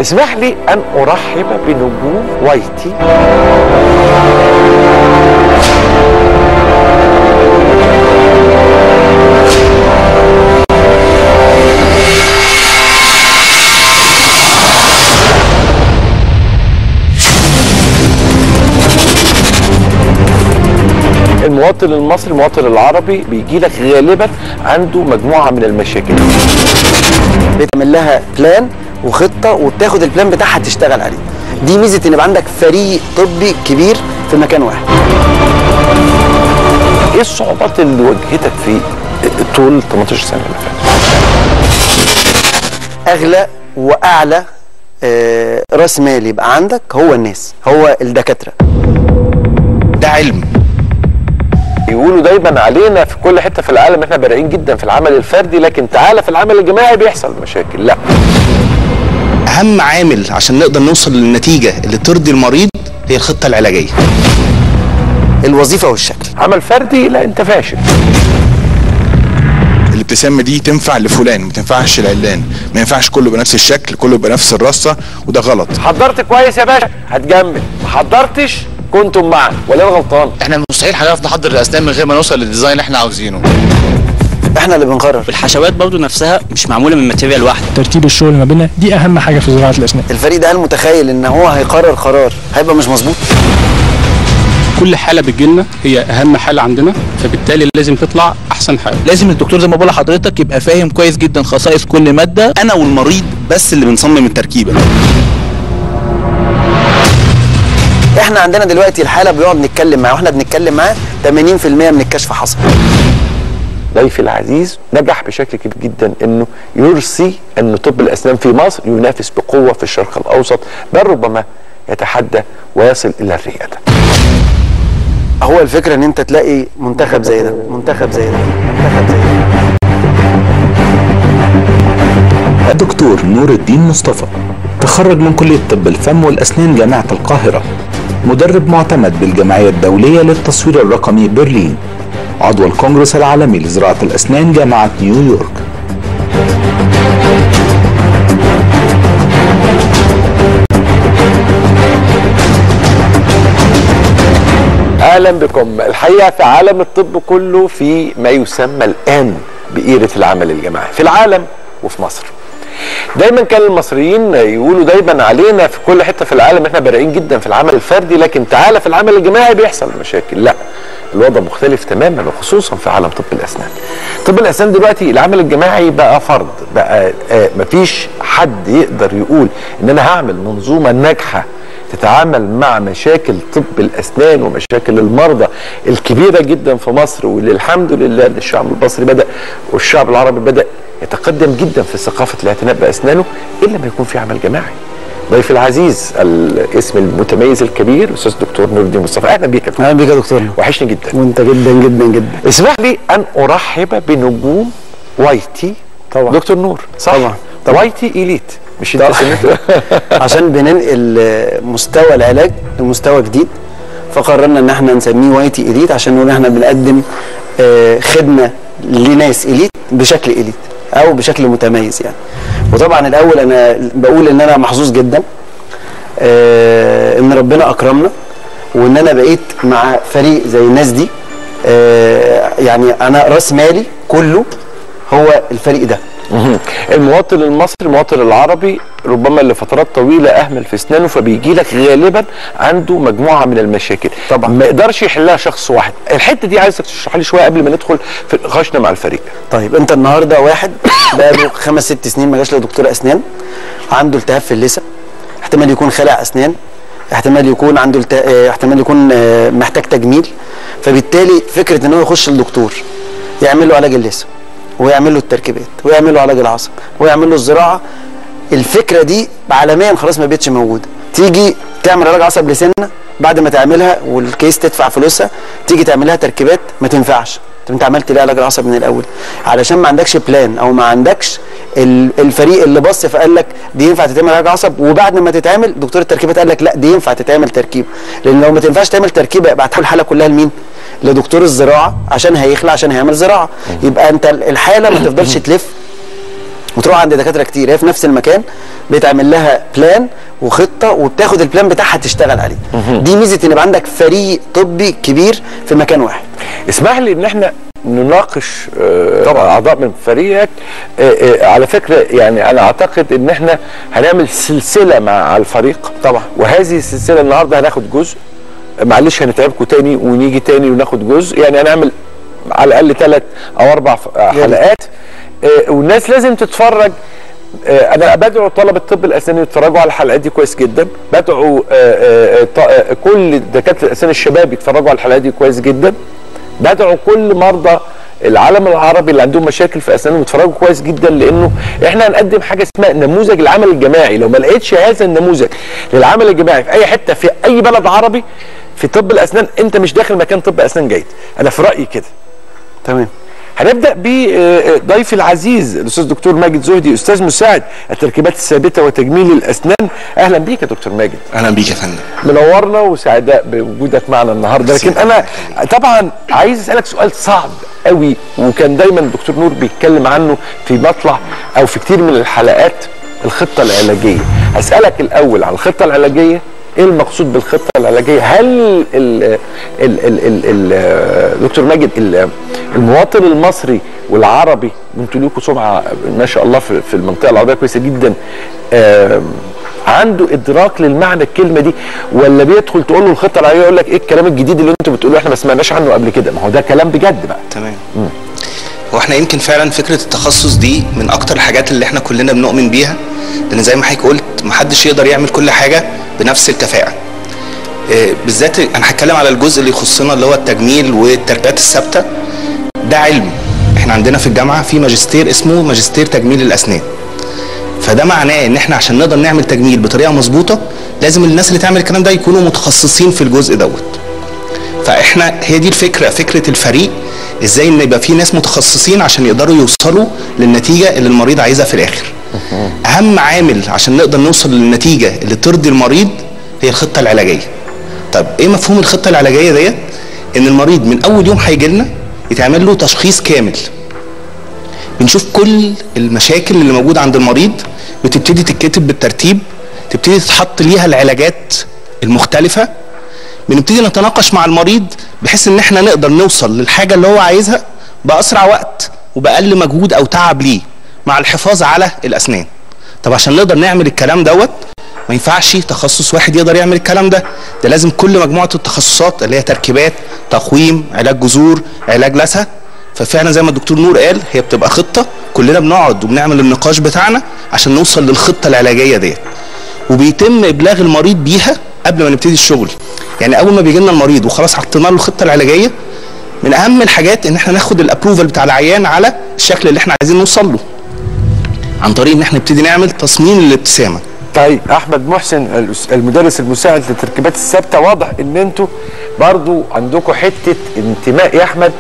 اسمح لي ان ارحب بنجوم وايتي المواطن المصري المواطن العربي بيجي لك غالبا عنده مجموعه من المشاكل بتعمل لها بلان وخطه وبتاخد البلان بتاعها تشتغل عليه دي ميزه ان يبقى عندك فريق طبي كبير في مكان واحد ايه الصعوبات اللي واجهتك في طول 18 سنه اللي فاتت اغلى واعلى آه، راس مال يبقى عندك هو الناس هو الدكاتره ده علم يقولوا دايما علينا في كل حته في العالم احنا بارعين جدا في العمل الفردي لكن تعالى في العمل الجماعي بيحصل مشاكل لا اهم عامل عشان نقدر نوصل للنتيجه اللي ترضي المريض هي الخطه العلاجيه الوظيفه والشكل عمل فردي لا انت فاشل الابتسامه دي تنفع لفلان ما تنفعش لعلان ما ينفعش كله بنفس الشكل كله بنفس الرصه وده غلط حضرت كويس يا باشا هتجمل ما حضرتش كنتم معا ولا انا غلطان احنا مستحيل هنعرف نحضر الاسنان من غير ما نوصل للديزاين اللي احنا عاوزينه احنا اللي بنقرر الحشوات برضو نفسها مش معموله من ماتيريال واحد ترتيب الشغل ما بيننا دي اهم حاجه في زراعه الاسنان الفريق ده هل متخيل ان هو هيقرر قرار هيبقى مش مظبوط كل حاله بتجيلنا هي اهم حاله عندنا فبالتالي لازم تطلع احسن حاله لازم الدكتور زي ما بقول لحضرتك يبقى فاهم كويس جدا خصائص كل ماده انا والمريض بس اللي بنصمم التركيبه احنا عندنا دلوقتي الحاله بنقعد نتكلم معاه واحنا بنتكلم معاه 80% من الكشف حصل ضيفي العزيز نجح بشكل كبير جدا انه يرسي ان طب الاسنان في مصر ينافس بقوه في الشرق الاوسط بل ربما يتحدى ويصل الى الرياده هو الفكره ان انت تلاقي منتخب زي ده منتخب زي ده منتخب زي ده الدكتور نور الدين مصطفى تخرج من كلية طب الفم والأسنان جامعة القاهرة مدرب معتمد بالجمعية الدولية للتصوير الرقمي برلين عضو الكونغرس العالمي لزراعة الأسنان جامعة نيويورك اهلا بكم الحقيقه في عالم الطب كله في ما يسمى الان بإيرة العمل الجماعي في العالم وفي مصر دايما كان المصريين يقولوا دايما علينا في كل حته في العالم احنا بارعين جدا في العمل الفردي لكن تعالى في العمل الجماعي بيحصل مشاكل لا الوضع مختلف تماما وخصوصا في عالم طب الاسنان طب الاسنان دلوقتي العمل الجماعي بقى فرض بقى آه مفيش حد يقدر يقول ان انا هعمل منظومه ناجحه تتعامل مع مشاكل طب الاسنان ومشاكل المرضى الكبيره جدا في مصر واللي الحمد لله إن الشعب المصري بدا والشعب العربي بدا يتقدم جدا في ثقافه الاعتناء باسنانه الا ما يكون في عمل جماعي. ضيفي العزيز الاسم المتميز الكبير الاستاذ دكتور نور الدين مصطفى اهلا بيك يا اهلا بيك يا دكتور وحشني جدا وانت جدا جدا جدا اسمح لي ان ارحب بنجوم وايتي طبعا دكتور نور صح طبعا طبعا وايتي اليت مش انت سميته عشان بننقل مستوى العلاج لمستوى جديد فقررنا ان احنا نسميه وايتي اليت عشان نقول احنا بنقدم آه، خدمه لناس اليت بشكل اليت او بشكل متميز يعني وطبعا الاول انا بقول ان انا محظوظ جدا آه، ان ربنا اكرمنا وان انا بقيت مع فريق زي الناس دي آه، يعني انا راس مالي كله هو الفريق ده المواطن المصري المواطن العربي ربما لفترات طويله اهمل في اسنانه فبيجي لك غالبا عنده مجموعه من المشاكل طبعا. ما يقدرش يحلها شخص واحد الحته دي عايزك تشرح لي شويه قبل ما ندخل في نقاشنا مع الفريق طيب انت النهارده واحد بقاله خمس ست سنين ما جاش لدكتور اسنان عنده التهاب في اللثه احتمال يكون خلع اسنان احتمال يكون عنده الت... اه، احتمال يكون اه، محتاج تجميل فبالتالي فكره ان هو يخش للدكتور يعمل له علاج اللثه ويعمل له التركيبات ويعمل له علاج العصب ويعمل له الزراعه الفكره دي عالميا خلاص ما بقتش موجوده تيجي تعمل علاج عصب لسنه بعد ما تعملها والكيس تدفع فلوسها تيجي تعملها تركيبات ما تنفعش طب انت عملت ليه علاج العصب من الاول علشان ما عندكش بلان او ما عندكش ال- الفريق اللي بص فقال لك دي ينفع تتعمل علاج عصب وبعد ما تتعمل دكتور التركيبات قال لك لا دي ينفع تتعمل تركيبه لان لو ما تنفعش تعمل تركيبه يبقى هتحول الحاله كلها لمين لدكتور الزراعه عشان هيخلع عشان هيعمل زراعه يبقى انت الحاله ما تفضلش تلف وتروح عند دكاتره كتير هي في نفس المكان بيتعمل لها بلان وخطه وبتاخد البلان بتاعها تشتغل عليه دي ميزه ان يبقى عندك فريق طبي كبير في مكان واحد اسمح لي ان احنا نناقش طبعا اعضاء من فريقك آه، آه، على فكره يعني انا اعتقد ان احنا هنعمل سلسله مع الفريق طبعا. وهذه السلسله النهارده هناخد جزء معلش هنتعبكم تاني ونيجي تاني وناخد جزء يعني هنعمل على الاقل ثلاث او اربع ف- آه، حلقات آه، والناس لازم تتفرج آه، انا بدعو طلبه طب الاسنان يتفرجوا على الحلقات دي كويس جدا بدعو آه، آه، ط- آه، كل دكاتره الاسنان الشباب يتفرجوا على الحلقات دي كويس جدا بدعو كل مرضى العالم العربي اللي عندهم مشاكل في اسنانهم يتفرجوا كويس جدا لانه احنا هنقدم حاجه اسمها نموذج العمل الجماعي لو ما لقيتش هذا النموذج للعمل الجماعي في اي حته في اي بلد عربي في طب الاسنان انت مش داخل مكان طب اسنان جيد انا في رايي كده تمام هنبدا بضيفي العزيز الاستاذ دكتور ماجد زهدي استاذ مساعد التركيبات الثابته وتجميل الاسنان اهلا بيك يا دكتور ماجد اهلا بيك يا فندم منورنا وسعداء بوجودك معنا النهارده لكن انا طبعا عايز اسالك سؤال صعب قوي وكان دايما الدكتور نور بيتكلم عنه في مطلع او في كتير من الحلقات الخطه العلاجيه اسالك الاول عن الخطه العلاجيه ايه المقصود بالخطه العلاجيه هل ال ال ال ال ال دكتور ماجد ال- المواطن المصري والعربي وانتوا ليكوا سمعه ما شاء الله في في المنطقه العربيه كويسه جدا آم، عنده ادراك للمعنى الكلمه دي ولا بيدخل تقول له الخطه العلاجيه يقول لك ايه الكلام الجديد اللي انتوا بتقولوه احنا ما سمعناش عنه قبل كده ما هو ده كلام بجد بقى تمام هو احنا يمكن فعلا فكره التخصص دي من اكتر الحاجات اللي احنا كلنا بنؤمن بيها لان زي ما حضرتك قلت محدش يقدر يعمل كل حاجه بنفس الكفاءه آه، بالذات انا هتكلم على الجزء اللي يخصنا اللي هو التجميل والتركيبات الثابته ده علم احنا عندنا في الجامعه في ماجستير اسمه ماجستير تجميل الاسنان فده معناه ان احنا عشان نقدر نعمل تجميل بطريقه مظبوطه لازم الناس اللي تعمل الكلام ده يكونوا متخصصين في الجزء دوت فاحنا هي دي الفكره فكره الفريق ازاي ان يبقى في ناس متخصصين عشان يقدروا يوصلوا للنتيجه اللي المريض عايزها في الاخر اهم عامل عشان نقدر نوصل للنتيجه اللي ترضي المريض هي الخطه العلاجيه طب ايه مفهوم الخطه العلاجيه ديت ان المريض من اول يوم هيجي لنا يتعمل له تشخيص كامل بنشوف كل المشاكل اللي موجوده عند المريض بتبتدي تتكتب بالترتيب تبتدي تتحط ليها العلاجات المختلفه بنبتدي نتناقش مع المريض بحيث ان احنا نقدر نوصل للحاجه اللي هو عايزها باسرع وقت وباقل مجهود او تعب ليه مع الحفاظ على الاسنان طب عشان نقدر نعمل الكلام دوت ما ينفعش تخصص واحد يقدر يعمل الكلام ده ده لازم كل مجموعه التخصصات اللي هي تركيبات تقويم علاج جذور علاج لثه ففعلا زي ما الدكتور نور قال هي بتبقى خطه كلنا بنقعد وبنعمل النقاش بتاعنا عشان نوصل للخطه العلاجيه ديت وبيتم ابلاغ المريض بيها قبل ما نبتدي الشغل يعني اول ما بيجي لنا المريض وخلاص حطينا له الخطه العلاجيه من اهم الحاجات ان احنا ناخد الابروفال بتاع العيان على الشكل اللي احنا عايزين نوصل له عن طريق ان احنا نبتدي نعمل تصميم للابتسامه طيب احمد محسن الأس- المدرس المساعد للتركيبات الثابته واضح ان انتوا برضو عندكم حته انتماء يا احمد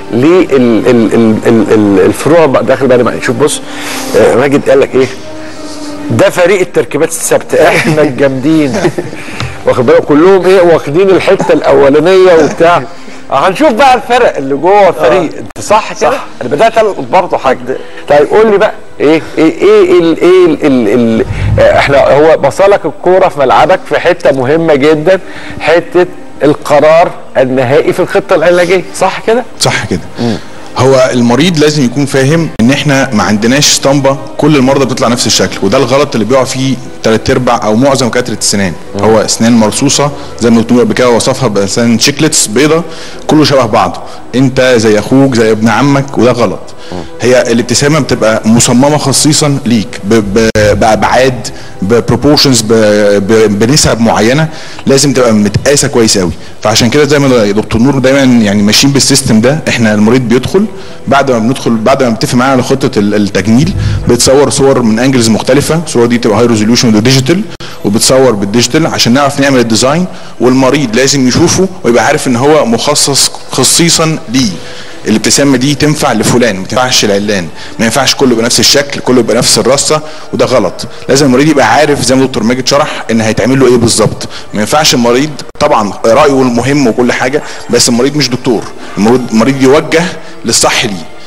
للفروع بقى داخل بقى معايا شوف بص آه، ماجد قال لك ايه ده فريق التركيبات الثابته احنا الجامدين واخد بالك كلهم ايه واخدين الحته الاولانيه وبتاع هنشوف بقى الفرق اللي جوه الفريق انت صح كده انا بدات القط برضه حاجه طيب قول لي بقى ايه ايه ايه ال ايه ال ال ال آه، احنا هو بصلك الكوره في ملعبك في حته مهمه جدا حته القرار النهائي في الخطه العلاجيه صح كده صح كده هو المريض لازم يكون فاهم ان احنا ما عندناش اسطمبه كل المرضى بتطلع نفس الشكل وده الغلط اللي بيقع فيه ثلاث ارباع او معظم دكاتره السنان هو اسنان مرصوصه زي ما الدكتور قبل كده وصفها باسنان شيكلتس بيضه كله شبه بعضه انت زي اخوك زي ابن عمك وده غلط هي الابتسامه بتبقى مصممه خصيصا ليك ب- ب- بابعاد ببروبورشنز بنسب معينه لازم تبقى متقاسه كويس قوي فعشان كده زي ما دكتور نور دايما يعني ماشيين بالسيستم ده احنا المريض بيدخل بعد ما بندخل بعد ما بنتفق معاه على خطه ال- التجميل بتصور صور من انجلز مختلفه الصور دي تبقى هاي ريزوليوشن وديجيتال وبتصور بالديجيتال عشان نعرف نعمل الديزاين والمريض لازم يشوفه ويبقى عارف ان هو مخصص خصيصا ليه الابتسامه دي تنفع لفلان ما تنفعش لعلان ما ينفعش كله بنفس الشكل كله بنفس الرصه وده غلط لازم المريض يبقى عارف زي ما دكتور ماجد شرح ان هيتعمل له ايه بالظبط ما ينفعش المريض طبعا رايه المهم وكل حاجه بس المريض مش دكتور المريض المريض يوجه للصح ليه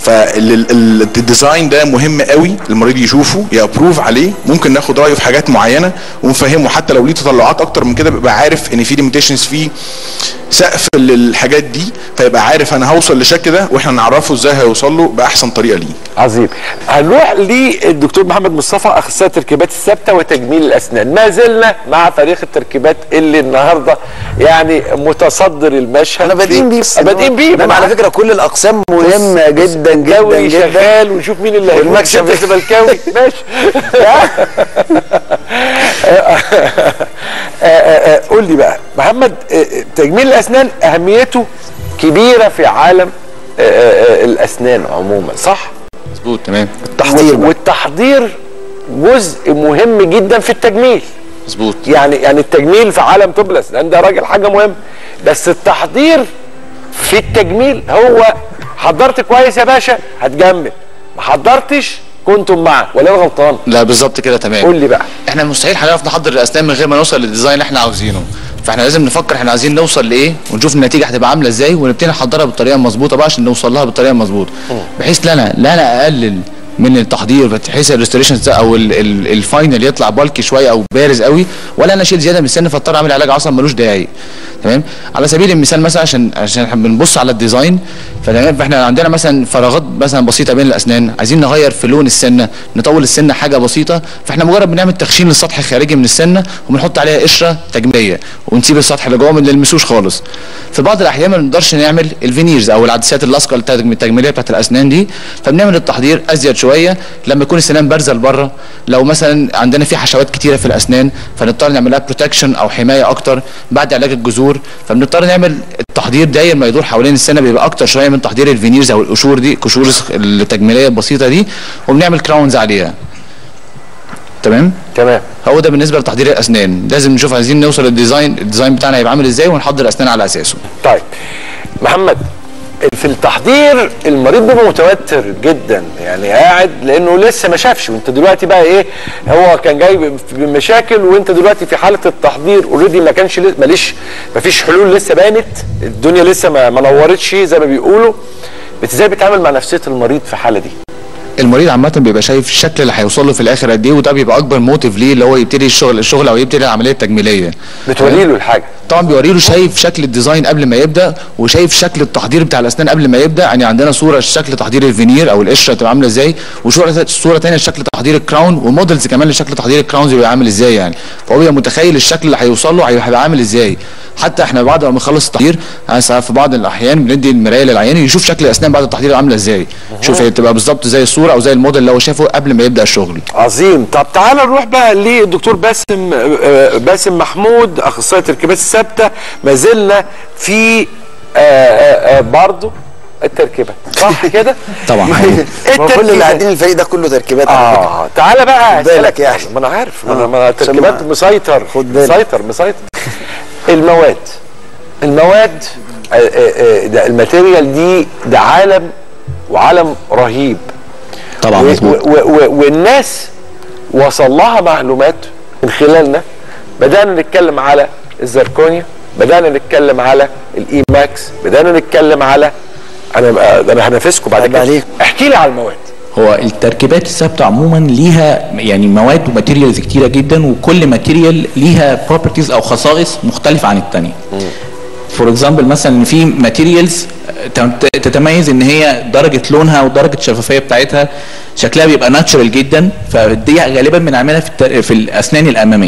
فالديزاين ده مهم قوي المريض يشوفه يابروف عليه ممكن ناخد رايه في حاجات معينه ونفهمه حتى لو ليه تطلعات اكتر من كده بيبقى عارف ان في ليميتيشنز في سقف للحاجات دي فيبقى عارف انا هوصل للشكل ده واحنا نعرفه ازاي هيوصل له باحسن طريقه ليه عظيم هنروح للدكتور محمد مصطفى اخصائي التركيبات الثابته وتجميل الاسنان ما زلنا مع فريق التركيبات اللي النهارده يعني متصدر المشهد احنا بادئين بيه بس بادئين بيه انما على فكره كل الاقسام مهمه جدا جدا الدوري جدا شغال ونشوف مين اللي هيفوز والمكسب انت زملكاوي ماشي آه، آه، آه، قول لي بقى محمد آه، آه، تجميل الاسنان اهميته كبيره في عالم آه، آه، آه، الاسنان عموما صح مظبوط تمام التحضير بقى. والتحضير جزء مهم جدا في التجميل مظبوط يعني يعني التجميل في عالم طب الاسنان ده راجل حاجه مهم بس التحضير في التجميل هو حضرت كويس يا باشا هتجمل ما حضرتش كنتم معه ولا انا غلطان لا بالظبط كده تمام قول لي بقى احنا مستحيل هنعرف نحضر الاسنان من غير ما نوصل للديزاين اللي احنا عاوزينه فاحنا لازم نفكر احنا عايزين نوصل لايه ونشوف النتيجه هتبقى عامله ازاي ونبتدي نحضرها بالطريقه المظبوطه بقى عشان نوصل لها بالطريقه المظبوطه بحيث لا انا لا انا اقلل من التحضير بحيث الريستوريشن ده او ال- ال- الفاينل يطلع بالكي شويه او بارز قوي ولا انا اشيل زياده من السن فاضطر اعمل علاج اصلا ملوش داعي تمام على سبيل المثال مثلا عشان عشان احنا بنبص على الديزاين فتمام فاحنا عندنا مثلا فراغات مثلا بسيطه بين الاسنان عايزين نغير في لون السنه نطول السنه حاجه بسيطه فاحنا مجرد بنعمل تخشين للسطح الخارجي من السنه وبنحط عليها قشره تجميليه ونسيب السطح اللي جوه ما نلمسوش خالص في بعض الاحيان ما نقدرش نعمل الفينيرز او العدسات اللاصقه التجم- التجميليه بتاعت الاسنان دي فبنعمل التحضير ازيد شويه لما يكون السنان بارزه لبره لو مثلا عندنا في حشوات كتيره في الاسنان فنضطر نعمل لها بروتكشن او حمايه اكتر بعد علاج الجذور فبنضطر نعمل التحضير داير ما يدور حوالين السنه بيبقى اكتر شويه من تحضير الفينيرز او القشور دي قشور التجميليه البسيطه دي وبنعمل كراونز عليها تمام تمام هو ده بالنسبه لتحضير الاسنان لازم نشوف عايزين نوصل للديزاين الديزاين بتاعنا هيبقى عامل ازاي ونحضر الاسنان على اساسه طيب محمد في التحضير المريض بيبقى متوتر جدا يعني قاعد لانه لسه ما شافش وانت دلوقتي بقى ايه هو كان جاي بمشاكل وانت دلوقتي في حاله التحضير اوريدي ما كانش لسه ماليش ما فيش حلول لسه بانت الدنيا لسه ما, ما نورتش زي ما بيقولوا بت- ازاي بتتعامل مع نفسيه المريض في الحاله دي المريض عامه بيبقى شايف الشكل اللي هيوصل له في الاخر قد ايه وده بيبقى اكبر موتيف ليه اللي هو يبتدي الشغل الشغل او يبتدي العمليه التجميليه بتوري له الحاجه طبعا بيوري له شايف شكل الديزاين قبل ما يبدا وشايف شكل التحضير بتاع الاسنان قبل ما يبدا يعني عندنا صوره شكل تحضير الفينير او القشره تبقى عامله ازاي وصوره صوره ثانيه لشكل تحضير الكراون وموديلز كمان لشكل تحضير الكراونز بيبقى عامل ازاي يعني فهو بيبقى متخيل الشكل اللي هيوصل له هيبقى عامل ازاي حتى احنا بعد ما بنخلص التحضير أنا ساعات في بعض الاحيان بندي المرايه للعيان يشوف شكل الاسنان بعد التحضير عامله ازاي شوف هي تبقى بالظبط زي الصوره او زي الموديل اللي هو شافه قبل ما يبدا الشغل عظيم طب تعال نروح بقى للدكتور باسم آه، باسم محمود اخصائي التركيبات الثابته ما زلنا في آه، آه، آه، برضه التركيبات صح كده؟ طبعا ما كل اللي التركيبات قاعدين الفريق ده كله تركيبات على فكره اه تعالى بقى خد بالك أسألك يعني. ما انا عارف ما انا آه. ما أنا عشان التركيبات ما- مسيطر خد بالك. مسيطر مسيطر المواد المواد آه، آه، آه، ده الماتيريال دي ده عالم وعالم رهيب طبعا و- مظبوط و- و- والناس وصل لها معلومات من خلالنا بدأنا نتكلم على الزركونيا بدأنا نتكلم على الاي ماكس بدأنا نتكلم على انا انا هنافسكم بعد عيب كده عليك. احكي لي على المواد هو التركيبات الثابته عموما ليها يعني مواد وماتيريالز كتيره جدا وكل ماتيريال ليها بروبرتيز او خصائص مختلفه عن الثانيه فور اكزامبل مثلا في ماتيريالز تتميز ان هي درجه لونها ودرجه الشفافيه بتاعتها شكلها بيبقى ناتشرال جدا فدي غالبا بنعملها في التر... في الاسنان الاماميه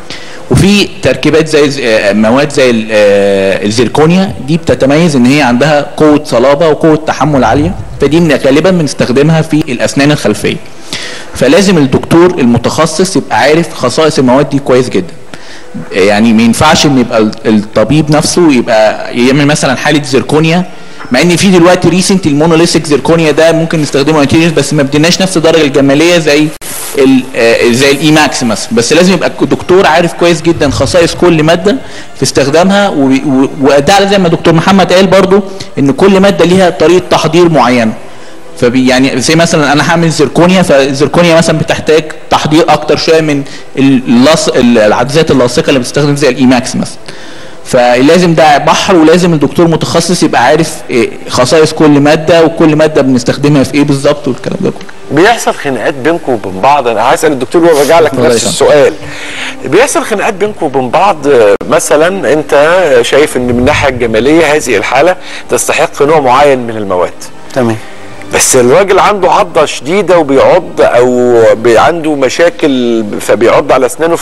وفي تركيبات زي ز- آه، مواد زي ال- آه، الزيركونيا دي بتتميز ان هي عندها قوه صلابه وقوه تحمل عاليه فدي من غالبا بنستخدمها في الاسنان الخلفيه فلازم الدكتور المتخصص يبقى عارف خصائص المواد دي كويس جدا يعني ما ينفعش ان يبقى ال- الطبيب نفسه يبقى يعمل مثلا حاله زيركونيا مع ان في دلوقتي ريسنت المونوليثيك زيركونيا ده ممكن نستخدمه ماتيريالز بس ما بديناش نفس الدرجه الجماليه زي ال- آه، زي الاي ماكس مثلا بس لازم يبقى الدكتور عارف كويس جدا خصائص كل ماده في استخدامها و- و- وده زي ما دكتور محمد قال برضو ان كل ماده ليها طريقه تحضير معينه فبي يعني زي مثلا انا هعمل زركونيا فالزركونيا مثلا بتحتاج تحضير اكتر شويه من اللاص العدسات اللاصقه اللي بتستخدم زي الاي ماكس مثلا فلازم ده بحر ولازم الدكتور متخصص يبقى عارف إيه خصائص كل ماده وكل ماده بنستخدمها في ايه بالظبط والكلام ده كله بيحصل خناقات بينكم وبين بعض انا هسال الدكتور وارجع لك اتفضل يا نفس فندم. السؤال بيحصل خناقات بينكم وبين بعض آه، مثلا انت شايف ان من الناحيه الجماليه هذه الحاله تستحق نوع معين من المواد تمام بس الراجل عنده عضه شديده وبيعض او بي- عنده مشاكل فبيعض على اسنانه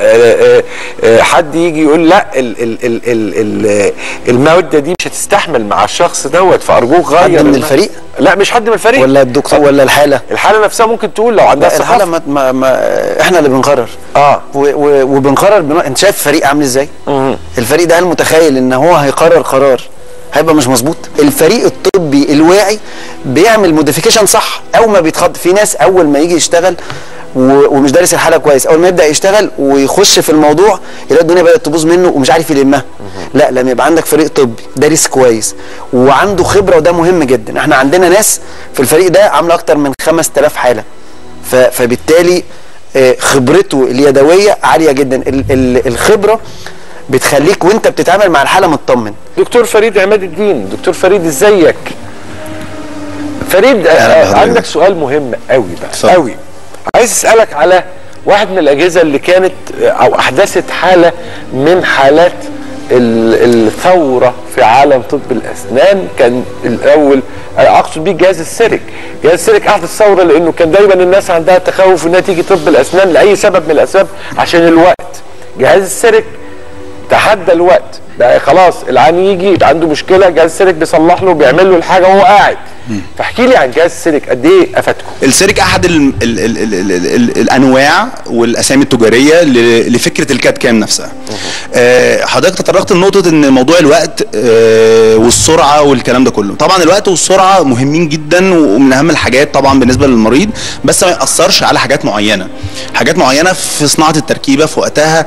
فحد يجي يقول لا ال ال ال ال ال الماده دي مش هتستحمل مع الشخص دوت فارجوك غير حد من المادة. الفريق؟ لا مش حد من الفريق ولا الدكتور ولا الحاله الحاله نفسها ممكن تقول لو عندها لا الحاله ثقافه ما, ما, ما احنا اللي بنقرر اه و و وبنقرر بنوع... انت شايف الفريق عامل ازاي الفريق ده هل متخيل ان هو هيقرر قرار هيبقى مش مظبوط الفريق الطبي الواعي بيعمل موديفيكيشن صح اول ما بيتخض في ناس اول ما يجي يشتغل و- ومش دارس الحاله كويس اول ما يبدا يشتغل ويخش في الموضوع يلاقي الدنيا بدات تبوظ منه ومش عارف يلمها لا لما يبقى عندك فريق طبي دارس كويس وعنده خبره وده مهم جدا احنا عندنا ناس في الفريق ده عامله اكتر من 5000 حاله ف- فبالتالي آه، خبرته اليدويه عاليه جدا ال- ال- الخبره بتخليك وانت بتتعامل مع الحاله مطمن دكتور فريد عماد الدين دكتور فريد ازيك فريد آه، أهلا آه، بحضرتك. عندك سؤال مهم قوي بقى اتفضل. قوي عايز اسالك على واحد من الاجهزه اللي كانت آه، او احدثت حاله من حالات ال- الثوره في عالم طب الاسنان كان الاول أنا اقصد بيه جهاز السيرك جهاز السيرك احدث ثوره لانه كان دايما الناس عندها تخوف انها تيجي طب الاسنان لاي سبب من الاسباب عشان الوقت جهاز السيرك تحدى الوقت بقى خلاص العيان يجي يبقى عنده مشكله جهاز السيرك بيصلح له بيعمل له الحاجه وهو قاعد فاحكي لي عن جهاز السيرك قد ايه افادكم السيرك احد ال ال ال ال ال ال الانواع والاسامي التجاريه ل- لفكره الكات كام نفسها آه، حضرتك تطرقت لنقطه ان موضوع الوقت آه، والسرعه والكلام ده كله طبعا الوقت والسرعه مهمين جدا ومن اهم الحاجات طبعا بالنسبه للمريض بس ما ياثرش على حاجات معينه حاجات معينه في صناعه التركيبه في وقتها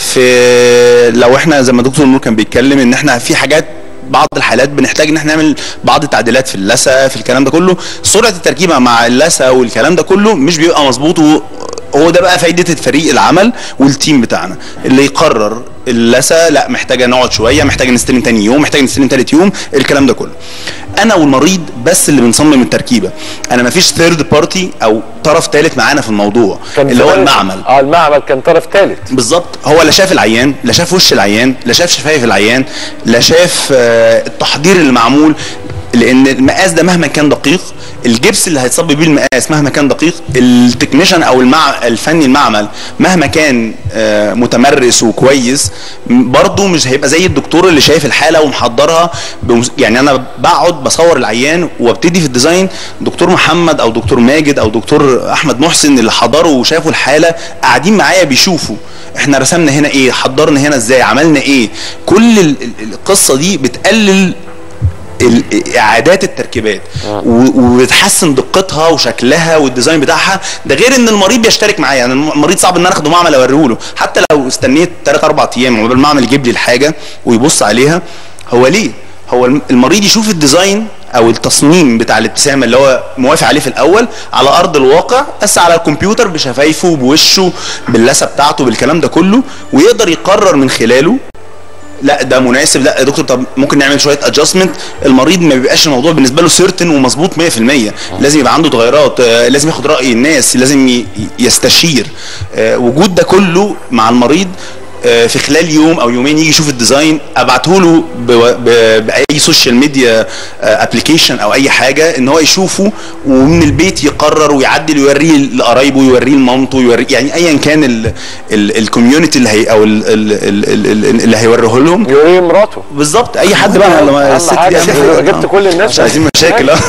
في لو احنا زي ما دكتور نور كان بيتكلم ان احنا في حاجات بعض الحالات بنحتاج ان احنا نعمل بعض التعديلات في اللثه في الكلام ده كله سرعه التركيبه مع اللثه والكلام ده كله مش بيبقى مظبوط و- هو ده بقى فايده الفريق العمل والتيم بتاعنا اللي يقرر اللثه لا محتاجه نقعد شويه محتاجه نستلم تاني يوم محتاجه نستلم تالت يوم الكلام ده كله انا والمريض بس اللي بنصمم التركيبه انا مفيش ثيرد بارتي او طرف ثالث معانا في الموضوع اللي هو زمان- المعمل اه المعمل كان طرف ثالث بالظبط هو لا شاف العيان لا شاف وش العيان لا شاف شفايف العيان لا شاف آه، التحضير اللي معمول لان المقاس ده مهما كان دقيق الجبس اللي هيتصب بيه المقاس مهما كان دقيق التكنيشن او المع... الفني المعمل مهما كان آه، متمرس وكويس م- برضه مش هيبقى زي الدكتور اللي شايف الحاله ومحضرها بمس... يعني انا بقعد بصور العيان وابتدي في الديزاين دكتور محمد او دكتور ماجد او دكتور احمد محسن اللي حضروا وشافوا الحاله قاعدين معايا بيشوفوا احنا رسمنا هنا ايه حضرنا هنا ازاي عملنا ايه كل ال- ال- القصه دي بتقلل ال- اعادات التركيبات و- وبتحسن دقتها وشكلها والديزاين بتاعها ده غير ان المريض بيشترك معايا يعني المريض صعب ان انا اخده معمل اوريه له حتى لو استنيت 3 4 ايام عقبال المعمل يجيب لي الحاجه ويبص عليها هو ليه هو الم- المريض يشوف الديزاين او التصميم بتاع الابتسامه اللي هو موافق عليه في الاول على ارض الواقع بس على الكمبيوتر بشفايفه بوشه باللثه بتاعته بالكلام ده كله ويقدر يقرر من خلاله لا ده مناسب لا يا دكتور طب ممكن نعمل شويه ادجستمنت المريض ما بيبقاش الموضوع بالنسبه له سيرتن ومظبوط 100% لازم يبقى عنده تغيرات آه، لازم ياخد راي الناس لازم ي- يستشير آه، وجود ده كله مع المريض آه، في خلال يوم او يومين يجي يشوف الديزاين ابعته له ب- ب- باي سوشيال ميديا ابلكيشن او اي حاجه ان هو يشوفه ومن البيت يقرر ويعدل ويوريه لقرايبه يوريه لمامته يوريه يعني ايا كان الكوميونتي اللي هي او ال- ال- ال- ال- اللي هيوريه لهم يوريه مراته بالظبط اي حد بقى لما أهم الست حاجة دي أهم إنه حاجة. جبت كل الناس مش عايزين مشاكل اه